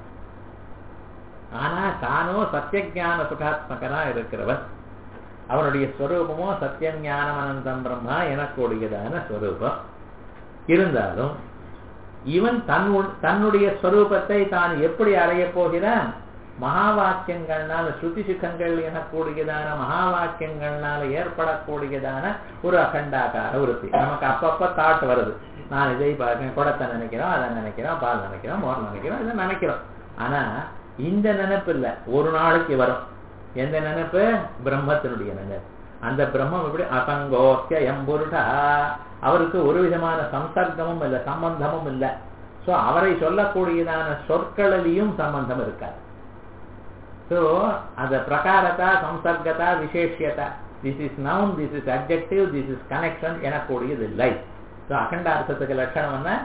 ஆனா தானோ சத்தியஜான சுகாத்மகனா இருக்கிறவன் அவனுடைய ஸ்வரூபமோ சத்தியம் ஞானம் அனந்தம் பிரம்மா எனக்கூடியதான ஸ்வரூபம் இருந்தாலும் இவன் தன் தன்னுடைய ஸ்வரூபத்தை தான் எப்படி அடையப் போகிறான் மகா வாக்கியங்கள்னால ஸ்ருதி சுகங்கள் எனக்கூடியதான மகா வாக்கியங்கள்னால ஏற்படக்கூடியதான ஒரு அகண்டாகார விருத்தி நமக்கு அப்பப்ப தாட் வருது நான் இதை பார்க்கிறேன் குடத்தை நினைக்கிறோம் அதை நினைக்கிறோம் பால் நினைக்கிறோம் மோர் நினைக்கிறோம் இதை நினைக்கிறோம் ஆனா இந்த நினைப்பு இல்ல ஒரு நாளைக்கு வரும் எந்த நினைப்பு பிரம்மத்தினுடைய நினைப்பு அந்த பிரம்மம் எப்படி அசங்கோக்கிய எம்பொருடா அவருக்கு ஒரு விதமான சம்சர்க்கமும் இல்லை சம்பந்தமும் இல்லை சோ அவரை சொல்லக்கூடியதான சொற்களிலையும் சம்பந்தம் இருக்காது ஸோ அந்த பிரகாரதா சம்சர்கதா விசேஷியதா this is noun this is adjective this is connection எனக்கூடியது இல்லை ஸோ அகண்டார்த்தத்துக்கு லட்சணம் என்ன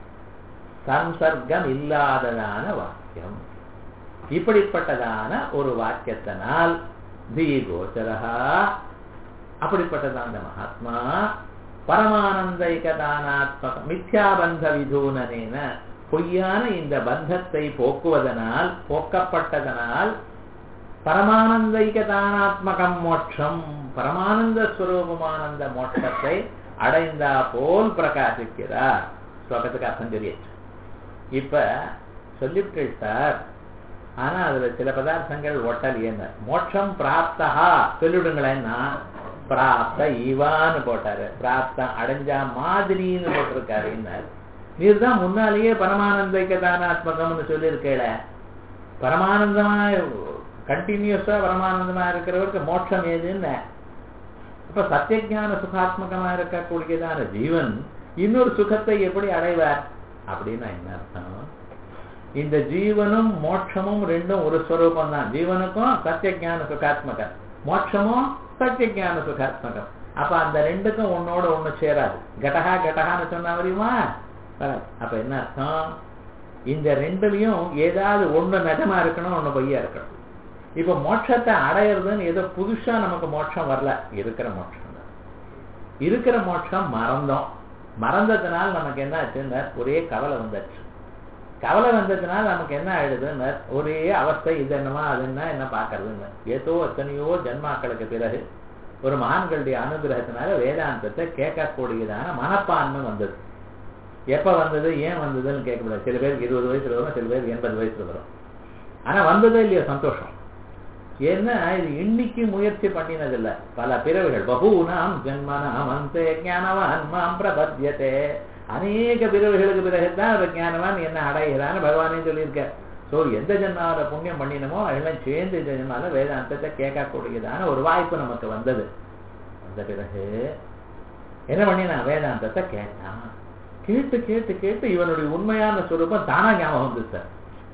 சம்சர்க்கம் இல்லாததான வாக்கியம் இப்படிப்பட்டதான ஒரு வாக்கியத்தினால் தீகோச்சரா அப்படிப்பட்டதான மகாத்மா பரமானந்தைகதானாத்மக மித்யாபந்த விதூனனேன பொய்யான இந்த பந்தத்தை போக்குவதனால் போக்கப்பட்டதனால் பரமானந்தைக தானாத்மகம் மோட்சம் பரமானந்த ஸ்வரூபமானந்த மோட்சத்தை அடைந்தா போல் பிரகாசிக்கிறார் ஸ்லோகத்துக்கு அர்த்தம் சொல்லியாச்சு இப்ப சொல்லிவிட்டு சார் ஆனா அதுல சில பதார்த்தங்கள் ஒட்டல் என்ன மோட்சம் பிராப்தா சொல்லிவிடுங்களேன்னா பிராப்த இவான்னு போட்டாரு பிராப்தம் அடைஞ்சா மாதிரின்னு போட்டிருக்காரு என்ன நீர் தான் முன்னாலேயே பரமானந்திக்க தானாத்மகம்னு சொல்லியிருக்கேல பரமானந்தமா கண்டினியூஸா பரமானந்தமா இருக்கிறவருக்கு மோட்சம் ஏதுன்னு அப்ப சத்தியஜான சுகாத்மகமா இருக்கக்கூடியதான ஜீவன் இன்னொரு சுகத்தை எப்படி அடைவார் அப்படின்னா என்ன அர்த்தம் இந்த ஜீவனும் மோட்சமும் ரெண்டும் ஒரு ஸ்வரூபம் தான் ஜீவனுக்கும் சத்தியஜான சுகாத்மகம் மோட்சமும் சத்தியஜான சுகாத்மகம் அப்ப அந்த ரெண்டுக்கும் ஒன்னோட ஒண்ணு சேராது கடகா கடகான்னு சொன்னா தெரியுமா அப்ப என்ன அர்த்தம் இந்த ரெண்டுலயும் ஏதாவது ஒண்ணு நிஜமா இருக்கணும் ஒண்ணு பொய்யா இருக்கணும் இப்ப மோட்சத்தை அடையிறதுன்னு ஏதோ புதுசா நமக்கு மோட்சம் வரல இருக்கிற மோட்சம் தான் இருக்கிற மோட்சம் மறந்தோம் மறந்ததுனால நமக்கு என்ன ஆச்சுன்னா ஒரே கவலை வந்தாச்சு கவலை வந்ததுனால நமக்கு என்ன ஆயிடுதுன்னு ஒரே அவஸ்தை இது என்னமா அது என்ன என்ன பாக்குறதுன்னு ஏதோ எத்தனையோ ஜென்மாக்களுக்கு பிறகு ஒரு மகான்களுடைய அனுகிரகத்தினால வேதாந்தத்தை கேட்கக்கூடியதான மனப்பான்மை வந்தது எப்ப வந்தது ஏன் வந்ததுன்னு கேட்கக்கூடாது சில பேருக்கு இருபது வயசுல வரும் சில பேருக்கு எண்பது வயசுல வரும் ஆனா வந்ததே இல்லையா சந்தோஷம் ஏன்னா இது இன்னைக்கு முயற்சி பண்ணினதில்ல பல பிறவிகள் பகூனாம் ஜென்மனாம் அந்த ஞானவான் மாம் பிரபத்தியதே அநேக பிறவிகளுக்கு பிறகுதான் அவர் ஞானவான் என்ன அடைகிறான்னு பகவானே சொல்லியிருக்கார் ஸோ எந்த ஜென்மாவில புண்ணியம் பண்ணினமோ அதெல்லாம் சேர்ந்து இந்த ஜென்மால வேதாந்தத்தை கேட்கக்கூடியதான ஒரு வாய்ப்பு நமக்கு வந்தது வந்த பிறகு என்ன பண்ணினா வேதாந்தத்தை கேட்டான் கேட்டு கேட்டு கேட்டு இவனுடைய உண்மையான சுரூபம் தானா ஞாபகம் வந்து சார்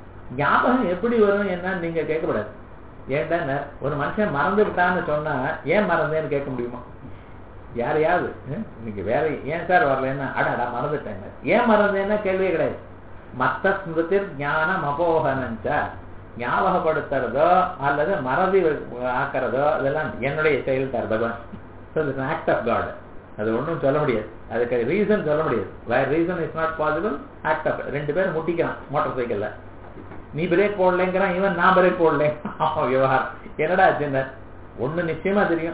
ஞாபகம் எப்படி வரும் என்னன்னு நீங்க கேட்கக்கூடாது ஏன்டா ஒரு மனுஷன் மறந்து விட்டான்னு சொன்னா ஏன் மறந்தேன்னு கேட்க முடியுமா யாரையாவது இன்னைக்கு வேற ஏன் சார் வரலன்னா அடாடா மறந்துட்டேங்க ஏன் மறந்தேன்னா கேள்வியே கிடையாது மத்த ஸ்மிருதிர் ஞானம் அபோகனஞ்சா ஞாபகப்படுத்துறதோ அல்லது மறதி ஆக்கிறதோ இதெல்லாம் என்னுடைய செயல் சார் பகவான் ஆக்ட் ஆஃப் காட் அது ஒன்றும் சொல்ல முடியாது அதுக்கு ரீசன் சொல்ல முடியாது வேற reason is not possible act of ரெண்டு பேரும் முட்டிக்கிறான் மோட்டார் சைக்கிள்ல நீ பிரேக் போடலைங்கிறான் இவன் நான் பிரேக் போடலேன் விவகாரம் என்னடா சின்ன ஒண்ணு நிச்சயமா தெரியும்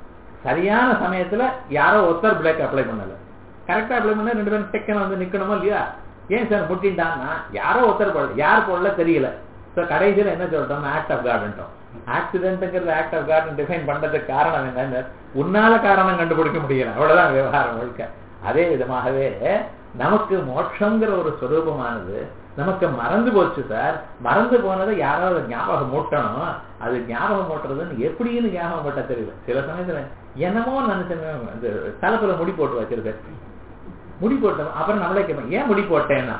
சரியான சமயத்துல யாரோ ஒருத்தர் பிரேக் அப்ளை பண்ணல கரெக்டா அப்ளை பண்ண ரெண்டு பேரும் செகண்ட் வந்து நிக்கணுமா இல்லையா ஏன் சார் முட்டின்டான்னா யாரோ ஒருத்தர் போடல யார் போடல தெரியல ஸோ கடைசியில் என்ன சொல்றோம் ஆக்ட் ஆஃப் கார்டுன்றோம் ஆக்சிடென்ட்ங்கிறது ஆக்ட் ஆஃப் கார்டன் டிஃபைன் பண்றதுக்கு காரணம் என்னன்னு உன்னால காரணம் கண்டுபிடிக்க முடியல அவ்வளவுதான் விவகாரம் முழுக்க அதே விதமாகவே நமக்கு மோட்சங்கிற ஒரு ஸ்வரூபமானது நமக்கு மறந்து போச்சு சார் மறந்து போனதை யாராவது ஞாபகம் மூட்டணும் அது ஞாபகம் மூட்டுறதுன்னு எப்படின்னு ஞாபகம் மூட்ட தெரியல சில சமயத்துல என்னமோ நினைச்சேன் அந்த தலைப்புல முடி போட்டு வச்சிருக்கேன் முடி போட்டோம் அப்புறம் நம்மளே கேட்பேன் ஏன் முடி போட்டேன்னா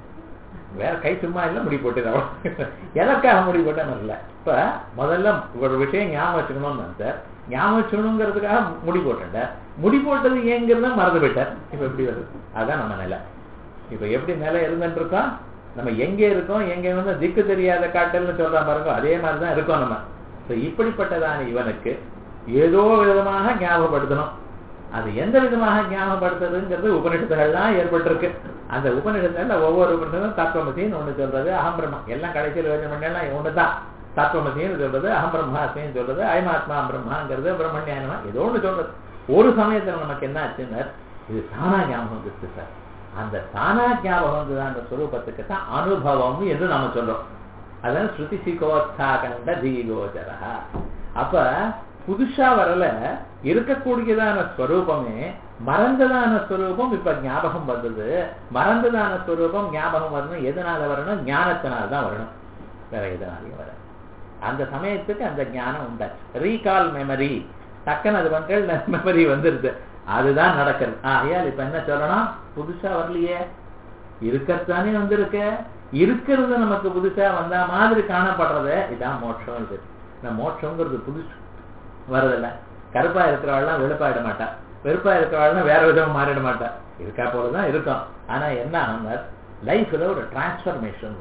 வேற கை சும்மா இல்ல முடி போட்டு எதற்காக முடி போட்டேன்னு இல்ல இப்ப முதல்ல ஒரு விஷயம் ஞாபகம் வச்சுக்கணும்னு சார் ஞாபகம் வச்சுக்கணுங்கிறதுக்காக முடி போட்டேன் முடி போட்டது ஏங்கிறத மறந்து போயிட்டார் இப்ப எப்படி வருது அதான் நம்ம நிலை இப்ப எப்படி நிலை இருந்துட்டு இருக்கோம் நம்ம எங்க இருக்கோம் எங்க வந்து திக்கு தெரியாத காட்டல்னு சொல்ற பாருங்க அதே மாதிரிதான் இருக்கோம் நம்ம இப்படிப்பட்டதான இவனுக்கு ஏதோ விதமாக ஞாபகப்படுத்தணும் அது எந்த விதமாக ஞாபகப்படுத்துறதுங்கிறது உபநிஷத்துகள்லாம் ஏற்பட்டிருக்கு அந்த உபநிஷத்துல ஒவ்வொரு உபநிஷத்தும் தத்துவமசின்னு ஒண்ணு சொல்றது அகம் பிரம்மம் எல்லாம் கடைசியில் வேணும் பண்ணலாம் ஒண்ணுதான் தத்துவமசின்னு சொல்றது அகம் பிரம்மாசின்னு சொல்றது அயமாத்மா பிரம்மாங்கிறது பிரம்மண்யானமா ஏதோ ஒண்ணு சொல்றது ஒரு சமயத்துல நமக்கு என்ன ஆச்சுன்னா இது தானா ஞாபகம் வந்துச்சு சார் அந்த தானா ஞாபகம் வந்தது அந்த சுரூபத்துக்கு தான் அனுபவம் என்று நாம சொல்றோம் அதான் ஸ்ருதி சிகோத்சாகண்ட தீகோச்சரா அப்ப புதுசா வரல இருக்கக்கூடியதான ஸ்வரூபமே மறந்ததான ஸ்வரூபம் இப்ப ஞாபகம் வந்தது மறந்ததான ஸ்வரூபம் ஞாபகம் வரணும் எதனால வரணும் ஞானத்தினால தான் வரணும் வேற எதனாலையும் வர அந்த சமயத்துக்கு அந்த ஞானம் உண்டாச்சு ரீகால் மெமரி டக்குன்னு அது மக்கள் மெமரி வந்துருது அதுதான் நடக்கிறது ஆகையால் இப்ப என்ன சொல்லணும் புதுசா வரலையே இருக்கத்தானே வந்திருக்க இருக்கிறது நமக்கு புதுசா வந்தா மாதிரி காணப்படுறது இதான் மோட்சம் இது இந்த மோட்சங்கிறது புதுசு வரதில்ல கருப்பா இருக்கிறவாள்லாம் வெளுப்பாயிட மாட்டா வெறுப்பா இருக்கிறவாள்லாம் வேற விதமா மாறிட மாட்டா இருக்கா போலதான் இருக்கும் ஆனா என்ன ஆகுங்க லைஃப்ல ஒரு டிரான்ஸ்பர்மேஷன்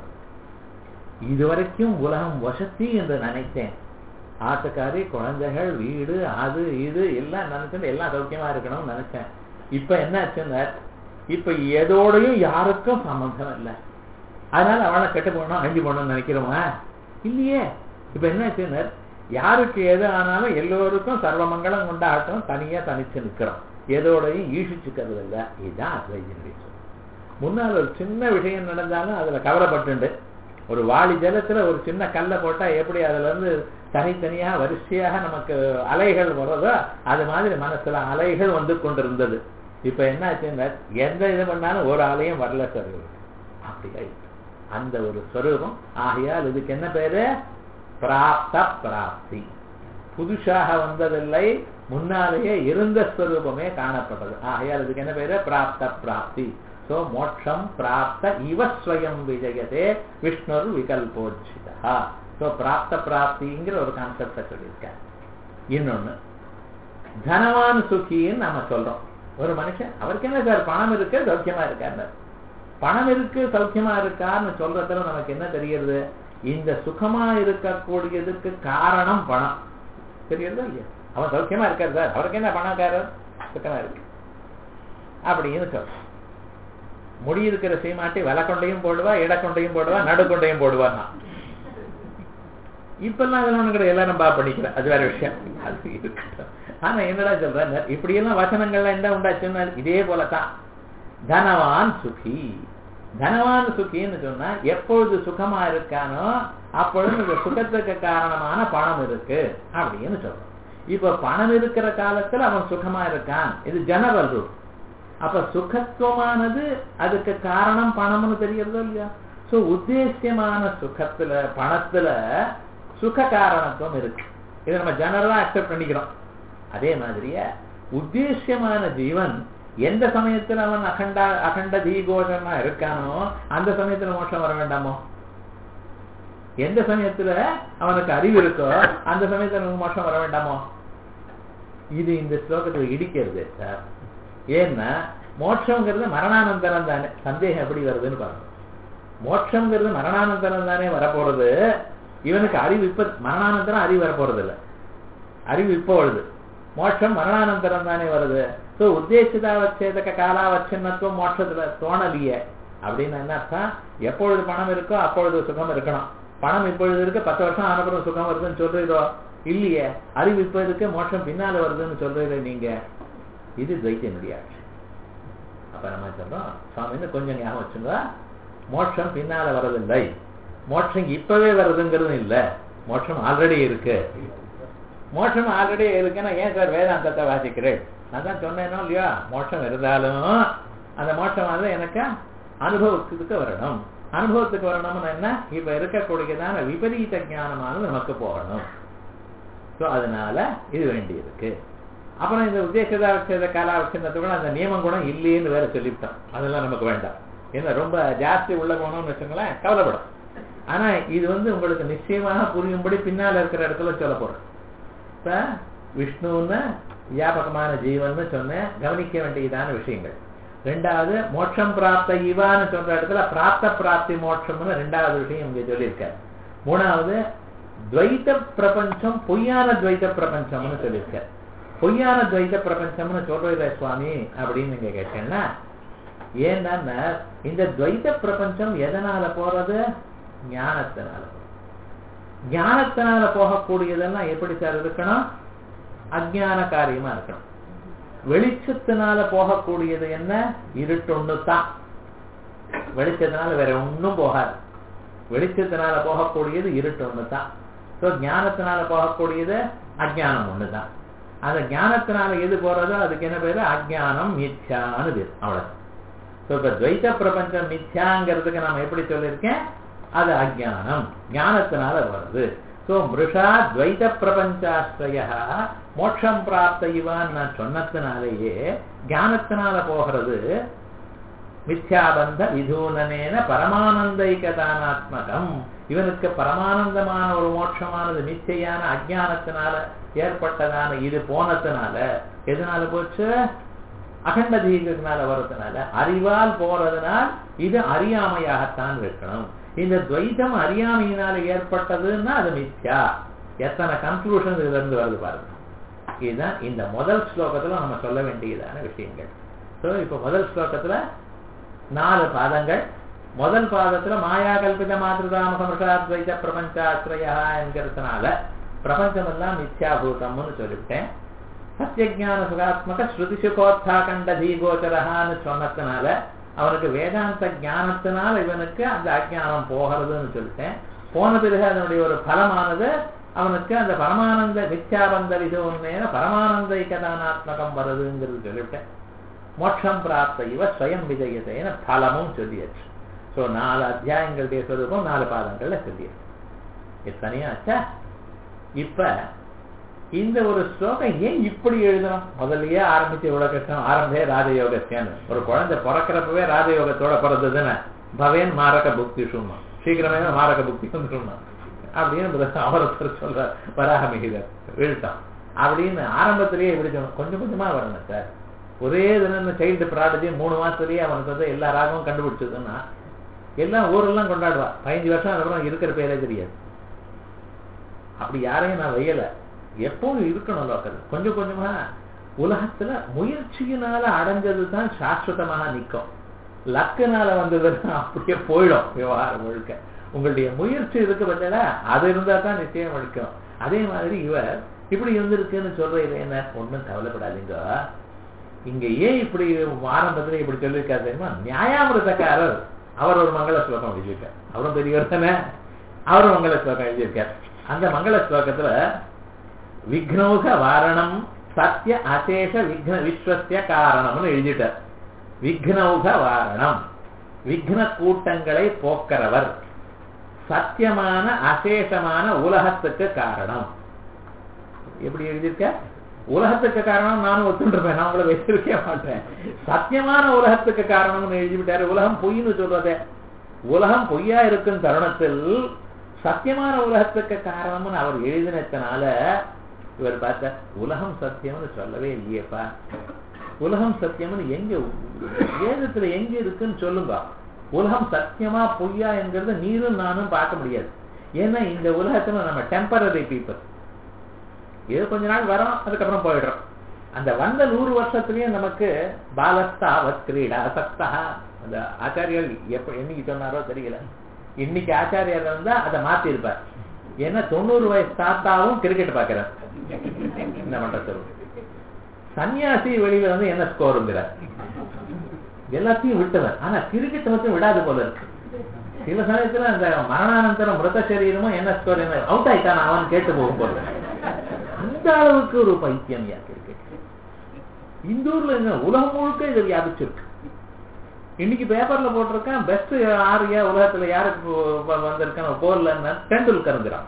இதுவரைக்கும் உலகம் வசதி என்று நினைத்தேன் ஆட்டுக்காரி குழந்தைகள் வீடு அது இது எல்லாம் நினைச்சுட்டு எல்லாம் சௌக்கியமா இருக்கணும்னு நினைச்சேன் இப்ப என்ன ஆச்சுன்னா இப்ப எதோடையும் யாருக்கும் சம்பந்தம் இல்லை அதனால அவளை கெட்டு போனோம் அழிஞ்சு போனோம்னு நினைக்கிறோமா இல்லையே இப்ப என்ன ஆச்சுன்னா யாருக்கு எது ஆனாலும் எல்லோருக்கும் சர்வமங்கலம் கொண்டாட்டம் தனியா தனிச்சு நிக்கிறோம் எதோடையும் ஈஷிச்சுக்கிறது இல்லை இதுதான் அத்வைஜனுடைய முன்னால் ஒரு சின்ன விஷயம் நடந்தாலும் அதுல கவலைப்பட்டுண்டு ஒரு வாளி ஜலத்துல ஒரு சின்ன கல்லை போட்டா எப்படி அதுல இருந்து தனித்தனியா வரிசையாக நமக்கு அலைகள் வர்றதோ அது மாதிரி மனசுல அலைகள் வந்து கொண்டிருந்தது இப்ப என்ன ஆச்சுன்னா எந்த இது பண்ணாலும் ஒரு அலையும் வரல சார் அப்படி ஆயிடுச்சு அந்த ஒரு ஸ்வரூபம் ஆகையால் இதுக்கு என்ன பேரு பிராப்த பிராப்தி புதுசாக வந்ததில்லை முன்னாலேயே இருந்த ஸ்வரூபமே காணப்பட்டது ஆகையால் இதுக்கு என்ன பேரு பிராப்த பிராப்தி சோ மோட்சம் பிராப்த இவ ஸ்வயம் விஜயதே விஷ்ணுர் விகல்போச்சிதா சோ பிராப்த பிராப்திங்கிற ஒரு கான்செப்ட சொல்லியிருக்கார் இன்னொன்னு தனவான் சுகின்னு நம்ம சொல்றோம் ஒரு மனுஷன் அவருக்கு என்ன சார் பணம் இருக்கு சௌக்கியமா இருக்காரு பணம் இருக்கு சௌக்கியமா இருக்கான்னு சொல்றதுல நமக்கு என்ன தெரியுது இந்த சுகமா இருக்கக்கூடியதுக்கு காரணம் பணம் தெரியுறதா இல்லையா அவன் சௌக்கியமா இருக்காரு சார் அவருக்கு என்ன பணக்காரர் சுகமா இருக்கு அப்படின்னு சொல்றோம் முடி இருக்கிற சீமாட்டி விலை கொண்டையும் போடுவா இட கொண்டையும் போடுவா நடு கொண்டையும் போடுவான்னா இப்பெல்லாம் அதெல்லாம் ஒண்ணு கிடையாது எல்லாரும் பா பண்ணிக்கிறேன் அது வேற விஷயம் அது இருக்கட்டும் ஆனா என்னடா சொல்றேன் இப்படி எல்லாம் வசனங்கள்லாம் என்ன உண்டாச்சுன்னா இதே போலதான் தனவான் சுகி தனவான் சுகின்னு சொன்னா எப்பொழுது சுகமா இருக்கானோ அப்பொழுது இந்த சுகத்துக்கு காரணமான பணம் இருக்கு அப்படின்னு சொல்றோம் இப்ப பணம் இருக்கிற காலத்துல அவன் சுகமா இருக்கான் இது ஜெனரல் ரூல் அப்ப சுகத்துவமானது அதுக்கு காரணம் பணம்னு தெரியறதோ இல்லையா சோ உத்தேசியமான சுகத்துல பணத்துல சுக காரணத்துவம் இருக்கு இதை நம்ம ஜெனரலா அக்செப்ட் பண்ணிக்கிறோம் அதே மாதிரியே உத்தேசியமான ஜீவன் எந்த சமயத்துல அவன் அகண்டா அகண்ட தீகோஷமா இருக்கானோ அந்த சமயத்துல மோட்சம் வர வேண்டாமோ எந்த சமயத்துல அவனுக்கு அறிவு இருக்கோ அந்த சமயத்துல அவனுக்கு மோட்சம் வர வேண்டாமோ இது இந்த ஸ்லோகத்துல இடிக்கிறது சார் ஏன்னா மோட்சங்கிறது மரணானந்தரம் தானே சந்தேகம் எப்படி வருதுன்னு பாருங்க மோட்சங்கிறது மரணானந்தரம் தானே வரப்போறது இவனுக்கு அறிவு இப்ப மரணானந்தரம் அறிவு வரப்போறது இல்லை அறிவு இப்போ வருது மோட்சம் மரணானந்தரம் தானே வருது ஸோ உத்தேசிதாவச்சேதக காலாவச்சின்னத்துவம் மோட்சத்துல தோணலியே அப்படின்னு என்ன அர்த்தம் எப்பொழுது பணம் இருக்கோ அப்பொழுது சுகம் இருக்கணும் பணம் இப்பொழுது இருக்கு பத்து வருஷம் ஆனப்புறம் சுகம் வருதுன்னு சொல்றீரோ இல்லையே அறிவு இப்ப இருக்கு மோட்சம் பின்னால வருதுன்னு சொல்றீங்க நீங்க இது துவைத்தியனுடைய ஆட்சி அப்ப நம்ம சொல்றோம் சுவாமின்னு கொஞ்சம் ஞாபகம் வச்சுங்க மோட்சம் பின்னால வரதில்லை மோட்சம் இப்பவே வருதுங்கிறது இல்ல மோட்சம் ஆல்ரெடி இருக்கு மோட்சம் ஆல்ரெடி இருக்குன்னா ஏன் சார் வேதாந்தத்தை வாசிக்கிறேன் நான் தான் சொன்னேனோ இல்லையா மோட்சம் இருந்தாலும் அந்த மோட்சமானது எனக்கு அனுபவத்துக்கு வரணும் அனுபவத்துக்கு வரணும்னு என்ன இப்ப இருக்கக்கூடியதான விபரீத ஞானமானது நமக்கு போகணும் ஸோ அதனால இது வேண்டி இருக்கு அப்புறம் இந்த உத்தேசதாட்சத காலாவட்சணத்துக்கு அந்த நியமம் கூட இல்லைன்னு வேற சொல்லிவிட்டோம் அதெல்லாம் நமக்கு வேண்டாம் ஏன்னா ரொம்ப ஜாஸ்தி உள்ள போனோம்னு வச்சுங்களேன் கவலைப்படும் ஆனா இது வந்து உங்களுக்கு நிச்சயமாக புரியும்படி பின்னால இருக்கிற இடத்துல சொல்ல போறேன் இப்ப விஷ்ணுன்னு வியாபகமான ஜீவன் சொன்ன கவனிக்க வேண்டியதான விஷயங்கள் ரெண்டாவது மோட்சம் பிராப்த இவான்னு சொல்ற இடத்துல பிராப்த பிராப்தி மோட்சம்னு ரெண்டாவது விஷயம் இங்க சொல்லியிருக்காரு மூணாவது துவைத்த பிரபஞ்சம் பொய்யான துவைத்த பிரபஞ்சம்னு சொல்லியிருக்காரு பொய்யான துவைத்த பிரபஞ்சம்னு சொல்றீங்க சுவாமி அப்படின்னு நீங்க கேட்டீங்கன்னா ஏன்னா இந்த துவைத்த பிரபஞ்சம் எதனால போறது ஞானத்தினால ஞானத்தினால போகக்கூடியதெல்லாம் எப்படி சார் இருக்கணும் அஜான காரியமா இருக்கணும் வெளிச்சத்தினால போகக்கூடியது என்ன இருட்டொன்னு தான் வெளிச்சத்தினால வேற ஒன்னும் போகாது வெளிச்சத்தினால போகக்கூடியது இருட்டொன்னு தான் ஸோ ஞானத்தினால போகக்கூடியது அஜானம் ஒண்ணுதான் அந்த ஞானத்தினால எது போறதோ அதுக்கு என்ன பேரு அஜானம் மித்யான்னு பேர் அவ்வளவு ஸோ இப்ப துவைத்த பிரபஞ்சம் மித்யாங்கிறதுக்கு நாம எப்படி சொல்லியிருக்கேன் அது அஜானம் ஞானத்தினால வருது சோ மிருஷா துவைத பிரபஞ்சாஸ்ரய மோட்சம் பிராப்த இவான் நான் சொன்னத்தினாலேயே ஞானத்தினால போகிறது மித்யாபந்த விதூனனேன பரமானந்தைகதானாத்மகம் இவனுக்கு பரமானந்தமான ஒரு மோட்சமானது மிச்சையான அஜானத்தினால ஏற்பட்டதான இது போனதுனால எதனால போச்சு அகண்ட தீகத்தினால வர்றதுனால அறிவால் போறதுனால் இது அறியாமையாகத்தான் இருக்கணும் இந்த துவைதம் அறியாமையினால ஏற்பட்டதுன்னா அது மித்யா எத்தனை கன்க்ளூஷன் இதுல இருந்து வருது பாருங்க இதுதான் இந்த முதல் ஸ்லோகத்துல நம்ம சொல்ல வேண்டியதான விஷயங்கள் ஸோ இப்ப முதல் ஸ்லோகத்துல நாலு பாதங்கள் முதல் பாதத்துல மாயா கல்பித மாதிருதாம சமசாத்வைத பிரபஞ்சாஸ்ரயா என்கிறதுனால பிரபஞ்சம் எல்லாம் மித்யாபூதம்னு சொல்லிவிட்டேன் சத்தியஜான சுகாத்மக ஸ்ருதி சுகோத்தா கண்ட தீகோச்சரகான்னு சொன்னதுனால அவனுக்கு வேதாந்த ஞானத்தினால் இவனுக்கு அந்த அஜானம் போகிறதுன்னு சொல்லிட்டேன் போன பிறகு அதனுடைய ஒரு பலமானது அவனுக்கு அந்த பரமானந்த நித்யாபந்த விதோன்னேன பரமானந்த ஐக்கதானாத்மகம் வருதுங்கிறது சொல்லிவிட்டேன் மோட்சம் பிராப்த இவ ஸ்வயம் விஜயத்தைன பலமும் சொல்லியாச்சு ஸோ நாலு அத்தியாயங்களுடைய சொரூபம் நாலு பாதங்கள்ல சொல்லியிருக்கு எத்தனையோ ஆச்சா இப்ப இந்த ஒரு ஸ்லோகம் ஏன் இப்படி எழுதணும் முதல்லயே ஆரம்பிச்சு இவ்வளவு கஷ்டம் ஆரம்பே ராஜயோகத்தியான்னு ஒரு குழந்தை பிறக்கிறப்பவே ராஜயோகத்தோட பிறந்ததுன்னு பவேன் மாரக புக்தி சும்மா சீக்கிரமே மாரக புக்தி வந்துருமா அப்படின்னு அவரத்தர் சொல்ற வராகமிகிதர் விழுத்தான் அப்படின்னு ஆரம்பத்திலேயே இப்படி சொன்னோம் கொஞ்சம் கொஞ்சமா வரணும் சார் ஒரே தினம் சைல்டு ப்ராடஜி மூணு மாசத்துலயே அவனுக்கு வந்து எல்லா ராகமும் கண்டுபிடிச்சதுன்னா எல்லாம் ஊரெல்லாம் கொண்டாடுவா பதினஞ்சு வருஷம் அதுக்கப்புறம் இருக்கிற பேரே தெரியாது அப்படி யாரையும் நான் வையல எப்பவும் இருக்கணும் லோக்கல் கொஞ்சம் கொஞ்சமா உலகத்துல முயற்சியினால அடைஞ்சது தான் சாஸ்வதமாக நிற்கும் லக்குனால வந்ததுன்னா அப்படியே போயிடும் விவகாரம் முழுக்க உங்களுடைய முயற்சி இருக்கு பார்த்தா அது இருந்தா தான் நிச்சயம் வலிக்கும் அதே மாதிரி இவர் இப்படி இருந்திருக்குன்னு சொல்றது என்ன ஒன்றும் கவலைப்படாதீங்க இங்க ஏன் இப்படி ஆரம்பத்துல இப்படி சொல்லியிருக்காரு தெரியுமா நியாயாமிரதக்காரர் அவர் ஒரு மங்கள ஸ்லோகம் எழுதியிருக்கார் அவரும் பெரியவர் தானே அவரும் மங்கள ஸ்லோகம் எழுதியிருக்கார் அந்த மங்கள ஸ்லோகத்துல விக்னோக வாரணம் சத்திய அசேஷ விக்ன விஸ்வசிய காரணம்னு எழுதிட்டார் விக்னௌக வாரணம் விக்ன கூட்டங்களை போக்கிறவர் சத்தியமான அசேஷமான உலகத்துக்கு காரணம் எப்படி எழுதியிருக்க உலகத்துக்கு காரணம் நானும் ஒத்துருப்பேன் நான் உங்களை வச்சிருக்கே மாட்டேன் சத்தியமான உலகத்துக்கு காரணம்னு எழுதிவிட்டாரு உலகம் பொய்ன்னு சொல்றதே உலகம் பொய்யா இருக்கும் தருணத்தில் சத்தியமான உலகத்துக்கு காரணம்னு அவர் எழுதினதுனால இவர் பார்த்த உலகம் சத்தியம்னு சொல்லவே இல்லையேப்பா உலகம் சத்தியம்னு எங்க வேதத்துல எங்க இருக்குன்னு சொல்லுங்க உலகம் சத்தியமா பொய்யா என்கிறத நீரும் நானும் பார்க்க முடியாது ஏன்னா இந்த உலகத்துல நம்ம டெம்பரரி பீப்புள் ஏதோ கொஞ்ச நாள் வரோம் அதுக்கப்புறம் போயிடுறோம் அந்த வந்த நூறு வருஷத்துலயும் நமக்கு பாலஸ்தா வத்கிரீடா சக்தா அந்த ஆச்சாரியர் எப்ப என்னைக்கு சொன்னாரோ தெரியல இன்னைக்கு ஆச்சாரியர் வந்தா அதை மாத்தி இருப்பார் ஏன்னா தொண்ணூறு வயசு தாத்தாவும் கிரிக்கெட் பாக்குறார் என்ன பண்றது சன்னியாசி வெளியில வந்து என்ன ஸ்கோருங்கிறார் எல்லாத்தையும் விட்டவர் ஆனா கிரிக்கெட் மட்டும் விடாது போல இருக்கு சில சமயத்துல அந்த மரணானந்தரம் மிருத சரீரமும் என்ன ஸ்கோர் என்ன அவுட் ஆயிட்டான் அவன் கேட்டு போகும் போல அந்த அளவுக்கு ஒரு பைத்தியம் யா கிரிக்கெட் இந்த ஊர்ல என்ன உலகம் முழுக்க இது வியாபிச்சிருக்கு இன்னைக்கு பேப்பர்ல போட்டிருக்கேன் பெஸ்ட் ஆறு உலகத்துல யாருக்கு வந்திருக்கான் போர்ல டெண்டுல்கருங்கிறான்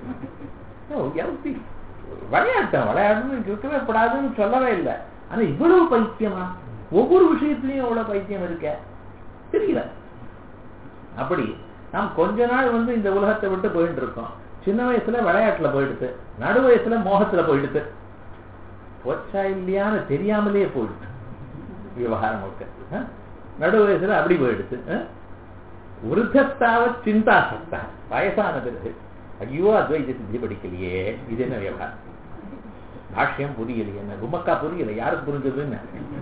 விளையாட்டம் விளையாடுன்னு இருக்கவே கூடாதுன்னு சொல்லவே இல்லை ஆனா இவ்வளவு பைத்தியமா ஒவ்வொரு விஷயத்திலையும் எவ்வளவு பைத்தியம் இருக்க தெரியல அப்படி நாம் கொஞ்ச நாள் வந்து இந்த உலகத்தை விட்டு போயிட்டு இருக்கோம் சின்ன வயசுல விளையாட்டுல போயிடுது நடு வயசுல மோகத்துல போயிடுது போச்சா இல்லையான்னு தெரியாமலே போயிடுது விவகாரம் முழுக்க நடு வயசுல அப்படி போயிடுது விருத்தஸ்தாவ சிந்தா சக்தா வயசான பிறகு ஐயோ அத்வைத சித்தி படிக்கலையே இது என்ன விவகாரம் பாஷ்யம் புரியலையே என்ன குமக்கா புரியல யாருக்கு புரிஞ்சதுன்னு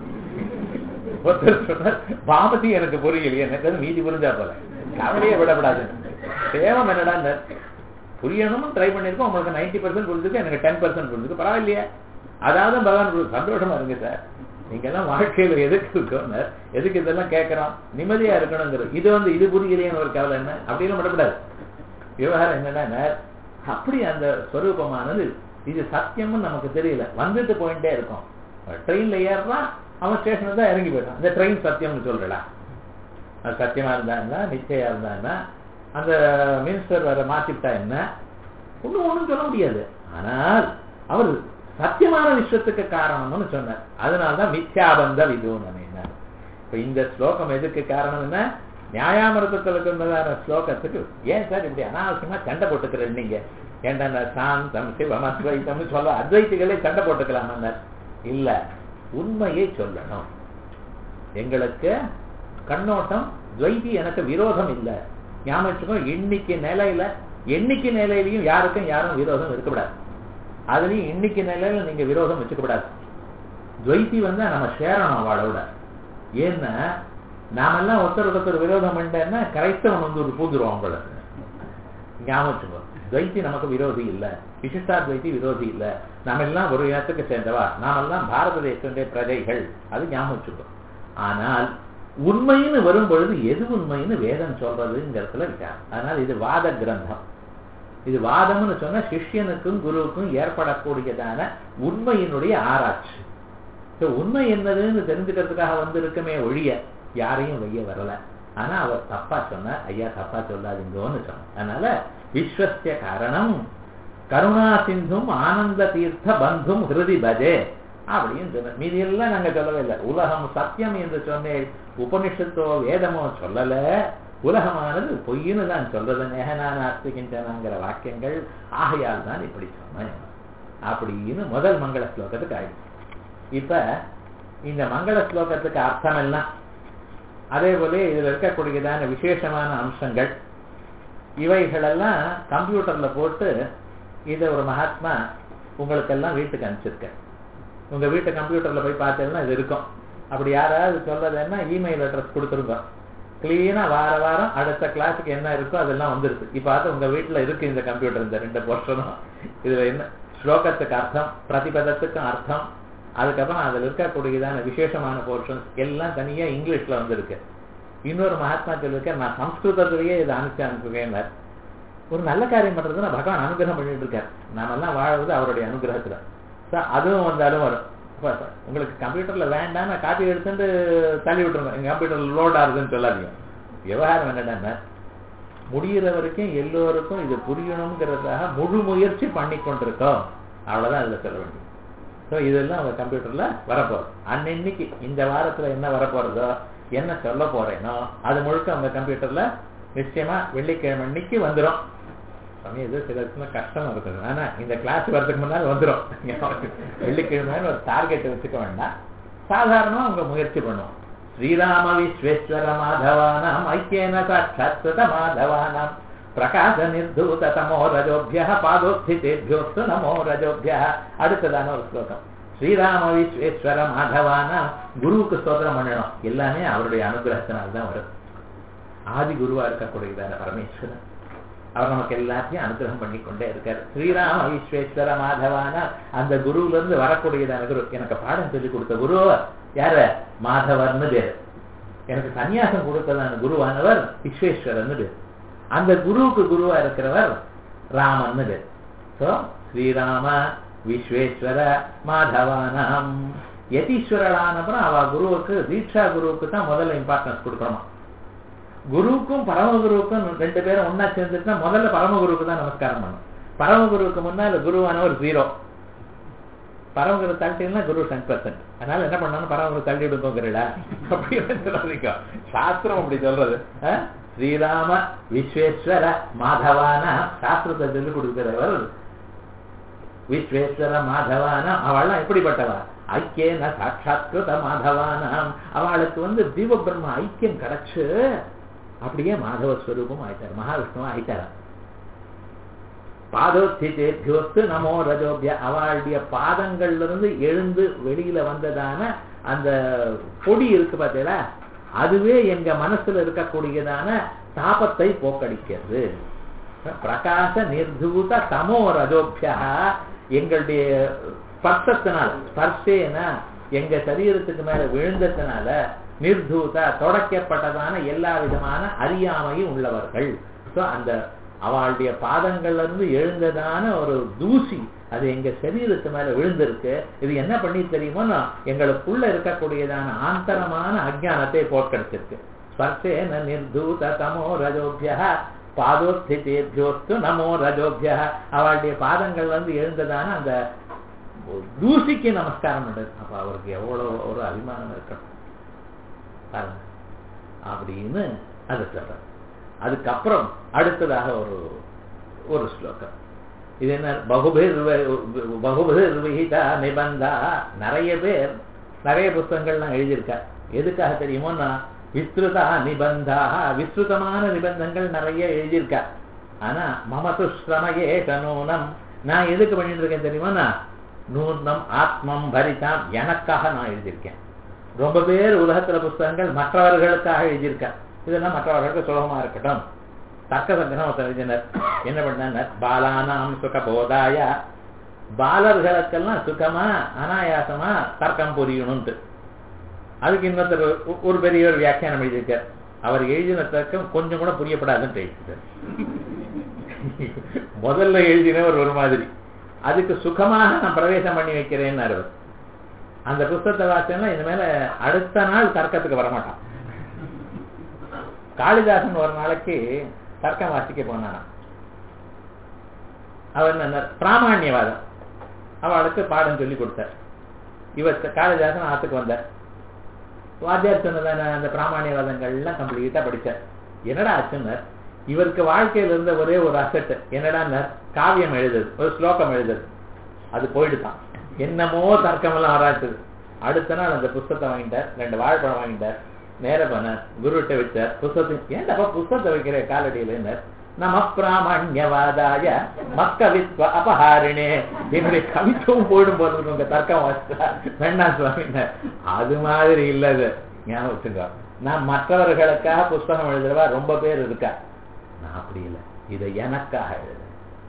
ஒருத்தர் சொன்னார் பாமதி எனக்கு புரியலையே எனக்கு மீதி புரிஞ்சா போல கவலையே விடப்படாது சேவம் என்னடா புரியணும்னு ட்ரை பண்ணிருக்கோம் உங்களுக்கு நைன்டி பர்சன்ட் புரிஞ்சுக்கு எனக்கு டென் பர்சன்ட் புரிஞ்சுக்கு பரவாயில்லையே அதாவது பகவான் சந்தோஷமா இருங்க சார் நீங்க எல்லாம் வாழ்க்கையில எதுக்கு இருக்கோம் எதுக்கு இதெல்லாம் கேட்கறோம் நிம்மதியா இருக்கணுங்கிறது இது வந்து இது புரியலையேன்னு ஒரு கவலை என்ன அப்படின்னு விடக்கூடாது விவகாரம் என்னன்னா அப்படி அந்த ஸ்வரூபமானது இது சத்தியம்னு நமக்கு தெரியல வந்துட்டு போயிட்டே இருக்கும் ட்ரெயின்ல ஏறுறான் அவன் ஸ்டேஷன்ல தான் இறங்கி போயிட்டான் இந்த ட்ரெயின் சத்தியம்னு சொல்றடா அது சத்தியமா இருந்தா நிச்சயா இருந்தா அந்த மினிஸ்டர் வேற மாத்திட்டா என்ன ஒண்ணும் ஒண்ணும் சொல்ல முடியாது ஆனால் அவர் சத்தியமான விஷயத்துக்கு காரணம்னு சொன்னார் அதனால்தான் மித்யாபந்த விதூனன் இப்ப இந்த ஸ்லோகம் எதுக்கு காரணம் என்ன நியாயாமிரதத்தில் இருந்ததான ஸ்லோகத்துக்கு ஏன் சார் இப்படி அனாவசியமா சண்டை போட்டுக்கிறேன் நீங்க ஏன்டா சாந்தம் சிவம் அத்வைத்தம்னு சொல்ல அத்வைத்திகளே சண்டை போட்டுக்கலாமா இல்ல உண்மையை சொல்லணும் எங்களுக்கு கண்ணோட்டம் துவைதி எனக்கு விரோதம் இல்லை ஞாபகம் இன்னைக்கு நிலையில என்னைக்கு நிலையிலையும் யாருக்கும் யாரும் விரோதம் இருக்கக்கூடாது அதுலயும் இன்னைக்கு நிலையில நீங்க விரோதம் வச்சுக்கப்படாது துவைத்தி வந்து நம்ம சேரணும் அவளோட ஏன்னா நாமெல்லாம் ஒருத்தர் ஒருத்தர் விரோதம் பண்ணிட்டேன்னா கிரைஸ்தவன் வந்து ஒரு பூந்துருவோம் அவங்கள ஞாபகம் துவைத்தி நமக்கு விரோதி இல்ல விசிஷ்டா துவைத்தி விரோதி இல்ல நாம எல்லாம் ஒரு இடத்துக்கு சேர்ந்தவா நாமெல்லாம் பாரத தேசத்துடைய பிரஜைகள் அது ஞாபகம் ஆனால் உண்மைன்னு வரும் பொழுது எது உண்மைன்னு வேதம் சொல்றதுங்கிறதுல விசாரம் அதனால் இது வாத கிரந்தம் இது வாதம்னு சொன்னா சிஷ்யனுக்கும் குருவுக்கும் ஏற்படக்கூடியதான உண்மையினுடைய ஆராய்ச்சி உண்மை என்னதுன்னு தெரிஞ்சுக்கிறதுக்காக வந்து இருக்குமே ஒழிய யாரையும் வைய வரல ஆனா அவர் தப்பா சொன்னார் ஐயா தப்பா சொல்லாதீங்கன்னு சொன்னார் அதனால விஸ்வசிய காரணம் கருணா சிந்தும் ஆனந்த தீர்த்த பந்தும் ஹிருதி பஜே அப்படின்னு சொன்னார் மீதி எல்லாம் நாங்க சொல்லவே இல்லை உலகம் சத்தியம் என்று சொன்னேன் உபனிஷத்தோ வேதமோ சொல்லல உலகமானது பொய்ன்னு தான் சொல்றது நேகனான அஸ்திகின்றனங்கிற வாக்கியங்கள் ஆகையால் தான் இப்படி சொன்னேன் அப்படின்னு முதல் மங்கள ஸ்லோகத்துக்கு ஆயிடுச்சு இப்ப இந்த மங்கள ஸ்லோகத்துக்கு அர்த்தம் எல்லாம் அதே போல இதுல இருக்கக்கூடியதான விசேஷமான அம்சங்கள் இவைகளெல்லாம் கம்ப்யூட்டர்ல போட்டு இதை ஒரு மகாத்மா உங்களுக்கெல்லாம் வீட்டுக்கு அனுப்பிச்சிருக்க உங்க வீட்டு கம்ப்யூட்டர்ல போய் பார்த்தீங்கன்னா இது இருக்கும் அப்படி யாராவது சொல்றதுன்னா இமெயில் அட்ரஸ் கொடுத்துருங்க கிளீனா வார வாரம் அடுத்த கிளாஸுக்கு என்ன இருக்கோ அதெல்லாம் வந்துருது இப்ப பார்த்து உங்க வீட்டுல இருக்கு இந்த கம்ப்யூட்டர் இந்த ரெண்டு போர்ஷனும் இதுல என்ன ஸ்லோகத்துக்கு அர்த்தம் பிரதிபதத்துக்கும் அர்த்தம் அதுக்கப்புறம் அதுல இருக்கக்கூடியதான விசேஷமான போர்ஷன்ஸ் எல்லாம் தனியா இங்கிலீஷ்ல வந்திருக்கு இன்னொரு மகாத்மா சொல்லிருக்க நான் சம்ஸ்கிருதத்திலேயே இதை அனுப்பிச்சு அனுப்புவேன் ஒரு நல்ல காரியம் பண்றதுன்னா பகவான் அனுகிரகம் பண்ணிட்டு இருக்காரு நாமெல்லாம் வாழ்வது அவருடைய அனுகிரகத்துல அதுவும் வந்தாலும் வரும் உங்களுக்கு கம்ப்யூட்டர்ல வேண்டாம் நான் காப்பி எடுத்துட்டு தள்ளி விட்டுருங்க எங்க கம்ப்யூட்டர்ல லோட் ஆகுதுன்னு சொல்லாதீங்க விவகாரம் என்னடா முடிகிற வரைக்கும் எல்லோருக்கும் இது புரியணுங்கிறதுக்காக முழு முயற்சி பண்ணி கொண்டிருக்கோம் அவ்வளவுதான் அதுல சொல்ல வேண்டியது ஸோ இதெல்லாம் அவங்க கம்ப்யூட்டர்ல வரப்போகுது அன்னன்னைக்கு இந்த வாரத்துல என்ன வரப்போறதோ என்ன சொல்ல போறேனோ அது முழுக்க அவங்க கம்ப்யூட்டர்ல நிச்சயமா வெள்ளிக்கிழமை அன்னைக்கு வந்துடும் சமயம் இது சில கஷ்டமா இருக்குது ஆனா இந்த கிளாஸ் வரதுக்கு முன்னால் வந்துடும் வெள்ளிக்கிழமை ஒரு டார்கெட் வச்சுக்க வேண்டாம் சாதாரணமா அவங்க முயற்சி பண்ணுவோம் ஸ்ரீராம விஸ்வேஸ்வர மாதவானாம் ஐக்கியன சாட்சாத்வத மாதவானாம் பிரகாச நிர்தூத தமோ ரஜோபிய பாதோத்திதேபியோஸ்து நமோ ரஜோபிய அடுத்ததான ஒரு ஸ்லோகம் ஸ்ரீராம விஸ்வேஸ்வர மாதவானாம் குருவுக்கு ஸ்தோத்திரம் பண்ணணும் எல்லாமே அவருடைய அனுகிரகத்தினால்தான் வரும் ஆதி குருவா இருக்கக்கூடியதான பரமேஸ்வரன் அவர் நமக்கு எல்லாத்தையும் அனுகிரகம் பண்ணி கொண்டே இருக்காரு ஸ்ரீராம விஸ்வேஸ்வர மாதவான அந்த குருவுல இருந்து வரக்கூடியதான குரு எனக்கு பாடம் சொல்லி கொடுத்த குரு யார மாதவர்னு பேர் எனக்கு சன்னியாசம் கொடுத்ததான குருவானவர் விஸ்வேஸ்வரன் பேர் அந்த குருவுக்கு குருவா இருக்கிறவர் ராமன் பேர் சோ ஸ்ரீராம விஸ்வேஸ்வர மாதவானாம் யதீஸ்வரலானப்புறம் அவ குருவுக்கு தீட்சா குருவுக்கு தான் முதல்ல இம்பார்ட்டன்ஸ் கொடுக்கணுமா குருவுக்கும் பரமகுருவுக்கும் ரெண்டு பேரும் ஒன்னா சேர்ந்துட்டுனா முதல்ல பரமகுருவுக்கு தான் நமஸ்காரம் பண்ணும் பரமகுருவுக்கு முன்னால குருவானவர் ஜீரோ பரமகுரு தள்ளிட்டீங்கன்னா குரு டென் பர்சன்ட் அதனால என்ன பண்ணாலும் பரமகுரு தள்ளி விடுங்கிறடா அப்படின்னு சொல்லாதீங்க சாஸ்திரம் அப்படி சொல்றது ஸ்ரீராம விஸ்வேஸ்வர மாதவான சாஸ்திரத்தை சொல்லி கொடுக்கிறவர் விஸ்வேஸ்வர மாதவான அவள்லாம் எப்படிப்பட்டவா ஐக்கியன சாட்சாத்கிருத மாதவானாம் அவளுக்கு வந்து தீப பிரம்ம ஐக்கியம் கிடைச்சு அப்படியே மாதவ ஸ்வரூபம் ஆயிட்டார் மகாவிஷ்ணுவா ஆயிட்டாரா பாதோத்திதேபியோஸ்து நமோ ரஜோபிய அவளுடைய பாதங்கள்ல இருந்து எழுந்து வெளியில வந்ததான அந்த பொடி இருக்கு பார்த்தீங்களா அதுவே எங்க மனசுல இருக்கக்கூடியதான தாபத்தை போக்கடிக்கிறது பிரகாச நிர்தூத தமோ ரஜோபியா எங்களுடைய ஸ்பர்சத்தினால ஸ்பர்சேனா எங்க சரீரத்துக்கு மேல விழுந்ததுனால நிர்தூத தொடக்கப்பட்டதான எல்லா விதமான அறியாமையும் உள்ளவர்கள் ஸோ அந்த அவளுடைய பாதங்கள்ல இருந்து எழுந்ததான ஒரு தூசி அது எங்க சரீரத்து மேல விழுந்திருக்கு இது என்ன பண்ணி தெரியுமோன்னா எங்களுக்குள்ள இருக்கக்கூடியதான ஆந்தரமான அஜானத்தை போக்கடிச்சிருக்கு ஸ்பர்சேன நிர்தூத தமோ ரஜோபியா பாதோத்திதேபியோஸ்து நமோ ரஜோபியா அவளுடைய பாதங்கள் வந்து எழுந்ததான அந்த தூசிக்கு நமஸ்காரம் பண்றது அப்ப அவருக்கு எவ்வளவு ஒரு அபிமானம் இருக்கணும் பாருங்க அப்படின்னு அது சொல்ற அதுக்கப்புறம் அடுத்ததாக ஒரு ஒரு ஸ்லோகம் இது என்ன பகுபேர் பகுபேர் விகிதா நிபந்தா நிறைய பேர் நிறைய புத்தகங்கள்லாம் எழுதியிருக்கா எதுக்காக தெரியுமோன்னா விஸ்ருதா நிபந்தா விஸ்ருதமான நிபந்தங்கள் நிறைய எழுதியிருக்கா ஆனா மமது ஸ்ரமயே கனூனம் நான் எதுக்கு பண்ணிட்டு இருக்கேன் தெரியுமா நூர்ணம் ஆத்மம் பரிதாம் எனக்காக நான் எழுதியிருக்கேன் ரொம்ப பேர் உலகத்துல புஸ்தகங்கள் மற்றவர்களுக்காக எழுதியிருக்கேன் இதெல்லாம் மற்றவர்களுக்கு சுலபமா இருக்கட்டும் தர்க்க சங்கரம் ஒருத்தர் எழுதினர் என்ன பண்ணார் பாலானாம் சுக போதாய பாலர்களுக்கெல்லாம் சுகமா அனாயாசமா தர்க்கம் புரியணும்ட்டு அதுக்கு இன்னொருத்தர் ஒரு பெரிய ஒரு வியாக்கியானம் எழுதியிருக்கார் அவர் எழுதின தர்க்கம் கொஞ்சம் கூட புரியப்படாதுன்னு எழுதிட்டார் முதல்ல எழுதினவர் ஒரு மாதிரி அதுக்கு சுகமாக நான் பிரவேசம் பண்ணி வைக்கிறேன்னு அவர் அந்த புஸ்தகத்தை வாசிச்சோம்னா இது மேல அடுத்த நாள் தர்க்கத்துக்கு வரமாட்டான் காளிதாசன் ஒரு நாளைக்கு தர்க்கம் வாசிக்க போனான் அவன் என்ன பிராமணியவாதம் அவளுக்கு பாடம் சொல்லி கொடுத்தார் இவ காளிதாசன் ஆத்துக்கு வந்தார் வாத்தியார் சொன்னதான அந்த பிராமணியவாதங்கள்லாம் கம்ப்ளீட்டா படிச்சார் என்னடா ஆச்சுன்னார் இவருக்கு வாழ்க்கையில இருந்த ஒரே ஒரு அசட்டு என்னடா காவியம் எழுதுது ஒரு ஸ்லோகம் எழுதுது அது போயிடுதான் என்னமோ தர்க்கம் எல்லாம் வராது அடுத்த நாள் அந்த புஸ்தத்தை வாங்கிட்டார் ரெண்டு வாழைப்பழம் வாங்கிட்டார் நேர போனார் குருட்ட வச்சார் புஸ்தத்தை ஏன்டா புஸ்தத்தை வைக்கிற காலடியில நம பிராமணியவாதாய மக்கவித்வ அபஹாரிணே என்னுடைய கவித்துவம் போயிடும் போது உங்க தர்க்கம் வச்சா வேண்டாம் சுவாமி அது மாதிரி இல்லது ஞாபகம் வச்சுங்க நான் மற்றவர்களுக்காக புஸ்தகம் எழுதுறவா ரொம்ப பேர் இருக்கா நான் அப்படி இல்லை இதை எனக்காக எழுதுறேன்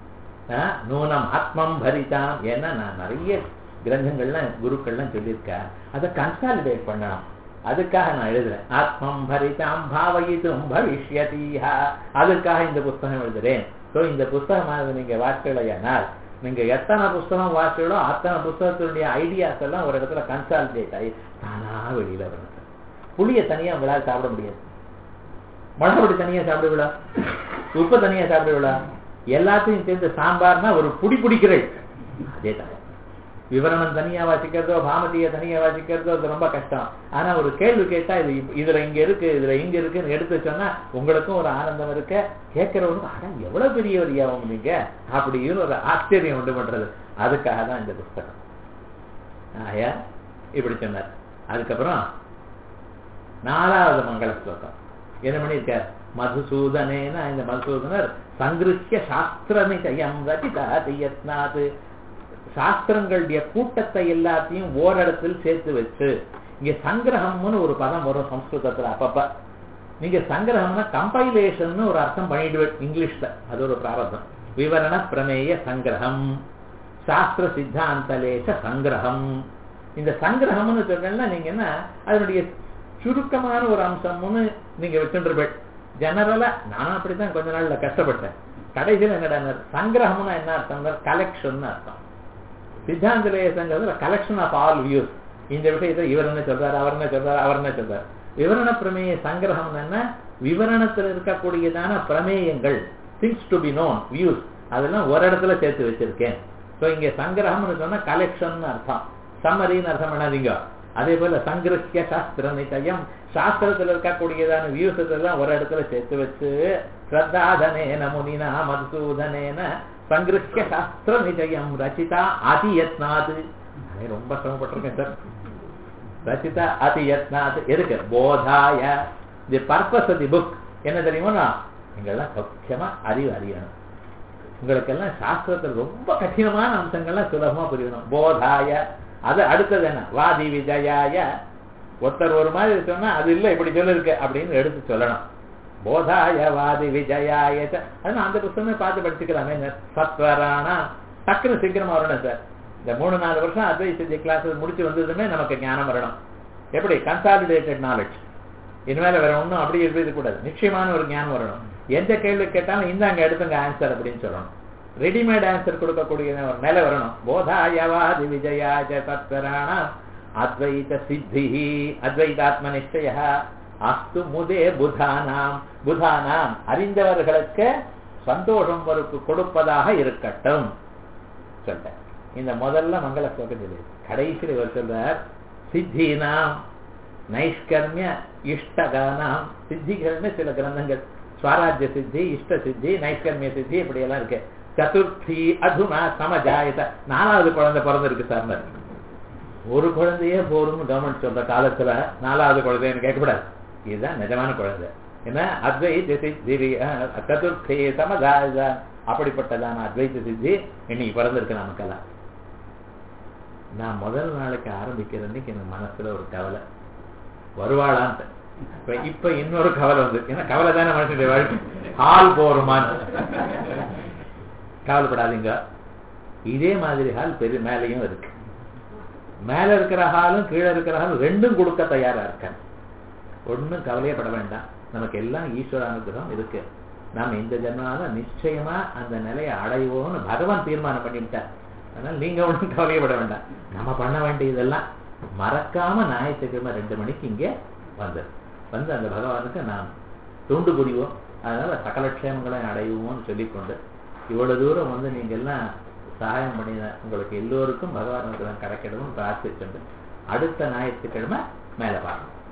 நூனம் ஆத்மம் பரிதாம் ஏன்னா நான் நிறைய கிரந்தங்கள்லாம் குருக்கள்லாம் சொல்லியிருக்கேன் அதை கன்சாலிடேட் பண்ணணும் அதுக்காக நான் எழுதுறேன் ஆத்மம் பரிதாம் பாவயிதும் பவிஷ்யதீஹா அதுக்காக இந்த புஸ்தகம் எழுதுறேன் ஸோ இந்த புஸ்தகமாக நீங்க வாசிக்கலையானால் நீங்க எத்தனை புஸ்தகம் வாசிச்சோ அத்தனை புஸ்தகத்தினுடைய ஐடியாஸ் எல்லாம் ஒரு இடத்துல கன்சாலிடேட் ஆகி தானா வெளியில வரணும் புளிய தனியா உங்களால் சாப்பிட முடியாது மிளகாப்பொடி தனியா சாப்பிடுவிடா உப்பு தனியா சாப்பிடுவிடா எல்லாத்தையும் சேர்ந்து சாம்பார்னா ஒரு புடி பிடிக்கிறேன் அதே தான் விவரணம் தனியா வாசிக்கிறதோ பாமதிய தனியா வாசிக்கிறதோ அது ரொம்ப கஷ்டம் ஆனா ஒரு கேள்வி கேட்டா இது இதுல இங்க இருக்கு இதுல இங்க இருக்குன்னு எடுத்து சொன்னா உங்களுக்கும் ஒரு ஆனந்தம் இருக்க கேட்கிறவனுக்கு ஆனா எவ்வளவு பெரிய ஒரு யாவும் நீங்க அப்படின்னு ஒரு ஆச்சரியம் உண்டு பண்றது அதுக்காக தான் இந்த புஸ்தகம் ஆயா இப்படி சொன்னார் அதுக்கப்புறம் நாலாவது மங்கள ஸ்லோகம் என்ன பண்ணியிருக்கார் மதுசூதனேன இந்த மதுசூதனர் சங்கிருஷ்ய சாஸ்திர நிச்சயம் ரச்சிதா யத்னாத் சாஸ்திரங்களுடைய கூட்டத்தை எல்லாத்தையும் ஓரிடத்தில் சேர்த்து வச்சு இங்க சங்கிரகம்னு ஒரு பதம் வரும் சம்ஸ்கிருதத்துல அப்பப்ப நீங்க சங்கிரகம்னா கம்பைலேஷன் ஒரு அர்த்தம் பண்ணிடுவேன் இங்கிலீஷ்ல அது ஒரு பிராரத்தம் விவரண பிரமேய சங்கிரகம் சாஸ்திர சித்தாந்தலேச சங்கிரகம் இந்த சங்கிரகம்னு சொன்னா நீங்க என்ன அதனுடைய சுருக்கமான ஒரு அம்சம்னு நீங்க வச்சுருப்பேன் ஜெனரலா நானும் அப்படித்தான் கொஞ்ச நாள்ல கஷ்டப்பட்டேன் கடைசியில் என்னடா சங்கிரகம்னா என்ன அர்த்தம் கலெக்ஷன் அர்த்தம் சித்தாந்தலேசங்கிறது கலெக்ஷன் ஆஃப் ஆல் வியூஸ் இந்த விஷயத்தை இவர் என்ன சொல்றாரு அவர் என்ன சொல்றாரு அவர் என்ன சொல்றாரு விவரண பிரமேய சங்கிரகம் என்ன விவரணத்தில் இருக்கக்கூடியதான பிரமேயங்கள் things to be known views அதெல்லாம் ஒரு இடத்துல சேர்த்து வச்சிருக்கேன் ஸோ இங்க சங்கிரகம்னு சொன்னா கலெக்ஷன் அர்த்தம் சம்மரின்னு அர்த்தம் பண்ணாதீங்க அதே போல சங்கிருஷ்ய சாஸ்திர நிச்சயம் சாஸ்திரத்தில் இருக்கக்கூடியதான வியூஸ் எல்லாம் ஒரு இடத்துல சேர்த்து வச்சு ஸ்ரத்தாதனேன முனினா மதுசூதனேன சங்கிருஷ்ய சாஸ்திர நிச்சயம் ரச்சிதா அதியத்னாது ரொம்ப சிரமப்பட்டிருக்கேன் சார் ரச்சிதா அதியத்னாத் எதுக்கு போதாய தி பர்பஸ் தி புக் என்ன தெரியுமா நீங்கள்லாம் சௌக்கியமா அறிவு அறியணும் உங்களுக்கெல்லாம் சாஸ்திரத்தில் ரொம்ப கடினமான அம்சங்கள்லாம் சுலபமா புரியணும் போதாய அது அடுத்தது என்ன வாதி விஜயாய ஒருத்தர் ஒரு மாதிரி சொன்னா அது இல்லை இப்படி சொல்லிருக்கு அப்படின்னு எடுத்து சொல்லணும் போதாய வாதி விஜயாய அதனால அந்த புத்தகமே பார்த்து படிச்சுக்கலாமே சத்வரானா டக்குன்னு சீக்கிரமா வரணும் சார் இந்த மூணு நாலு வருஷம் அத்வைசித்தி கிளாஸ் முடிச்சு வந்ததுமே நமக்கு ஞானம் வரணும் எப்படி கன்சாலிடேட்டட் நாலேஜ் இனிமேல வேற ஒன்றும் அப்படி இருப்பது கூடாது நிச்சயமான ஒரு ஞானம் வரணும் எந்த கேள்வி கேட்டாலும் இந்தாங்க எடுத்துங்க ஆன்சர் அப்படின்னு சொல்லணும் ரெடிமேட் ஆன்சர் கொடுக்கக்கூடிய ஒரு நிலை வரணும் போதாயவாதி விஜயாஜ தத்வராண அத்வைத சித்தி அத்வைதாத்ம நிச்சய அஸ்து முதே புதானாம் புதானாம் அறிந்தவர்களுக்கு சந்தோஷம் வருக்கு கொடுப்பதாக இருக்கட்டும் சொல்லிட்டேன் இந்த முதல்ல மங்கள ஸ்லோகம் சொல்லி கடைசியில் இவர் சொல்றார் சித்தினாம் நைஷ்கர்மிய இஷ்டகானாம் சித்திகள்னு சில கிரந்தங்கள் ஸ்வராஜ்ய சித்தி இஷ்ட சித்தி நைஷ்கர்மிய சித்தி இப்படி எல்லாம் இருக்கு சதுர்த்தி அதுனா சமஜாயத நாலாவது குழந்தை பிறந்திருக்கு சார் ஒரு குழந்தையே போரும்னு கவர்மெண்ட் சொல்ற காலத்துல நாலாவது குழந்தைன்னு கேட்கக்கூடாது இதுதான் நிஜமான குழந்தை என்ன அத்வைத சித்தி சதுர்த்தி சமஜாயத அப்படிப்பட்டதான அத்வைத சித்தி இன்னைக்கு பிறந்திருக்கு நமக்கெல்லாம் நான் முதல் நாளைக்கு ஆரம்பிக்கிற அன்னைக்கு எனக்கு மனசுல ஒரு கவலை வருவாளான்ட்டு இப்ப இப்ப இன்னொரு கவலை வந்து ஏன்னா கவலை தானே மனுஷனுடைய வாழ்க்கை ஹால் போருமான்னு கவலைப்படாதீங்க இதே மாதிரி ஹால் பெரிய மேலையும் இருக்கு மேல இருக்கிற ஹாலும் கீழே இருக்கிற ஹாலும் ரெண்டும் கொடுக்க தயாரா இருக்கேன் ஒன்னும் கவலையப்பட வேண்டாம் நமக்கு எல்லாம் ஈஸ்வர அனுகிரகம் இருக்கு நாம இந்த ஜென்மால நிச்சயமா அந்த நிலையை அடைவோம்னு பகவான் தீர்மானம் பண்ணிவிட்டார் அதனால நீங்க ஒன்றும் கவலையப்பட வேண்டாம் நம்ம பண்ண வேண்டியதெல்லாம் மறக்காம ஞாயிற்றுக்கிழமை ரெண்டு மணிக்கு இங்கே வந்தது வந்து அந்த பகவானுக்கு நாம் தொண்டு புரிவோம் அதனால சகல க்ஷேமங்களை அடைவோம்னு சொல்லிக்கொண்டு இவ்வளவு தூரம் வந்து நீங்க எல்லாம் சகாயம் பண்ணின உங்களுக்கு எல்லோருக்கும் பகவான் கிடைக்கணும்னு பிரார்த்திச்சுண்டு அடுத்த ஞாயிற்றுக்கிழமை மேலே பார்க்கணும்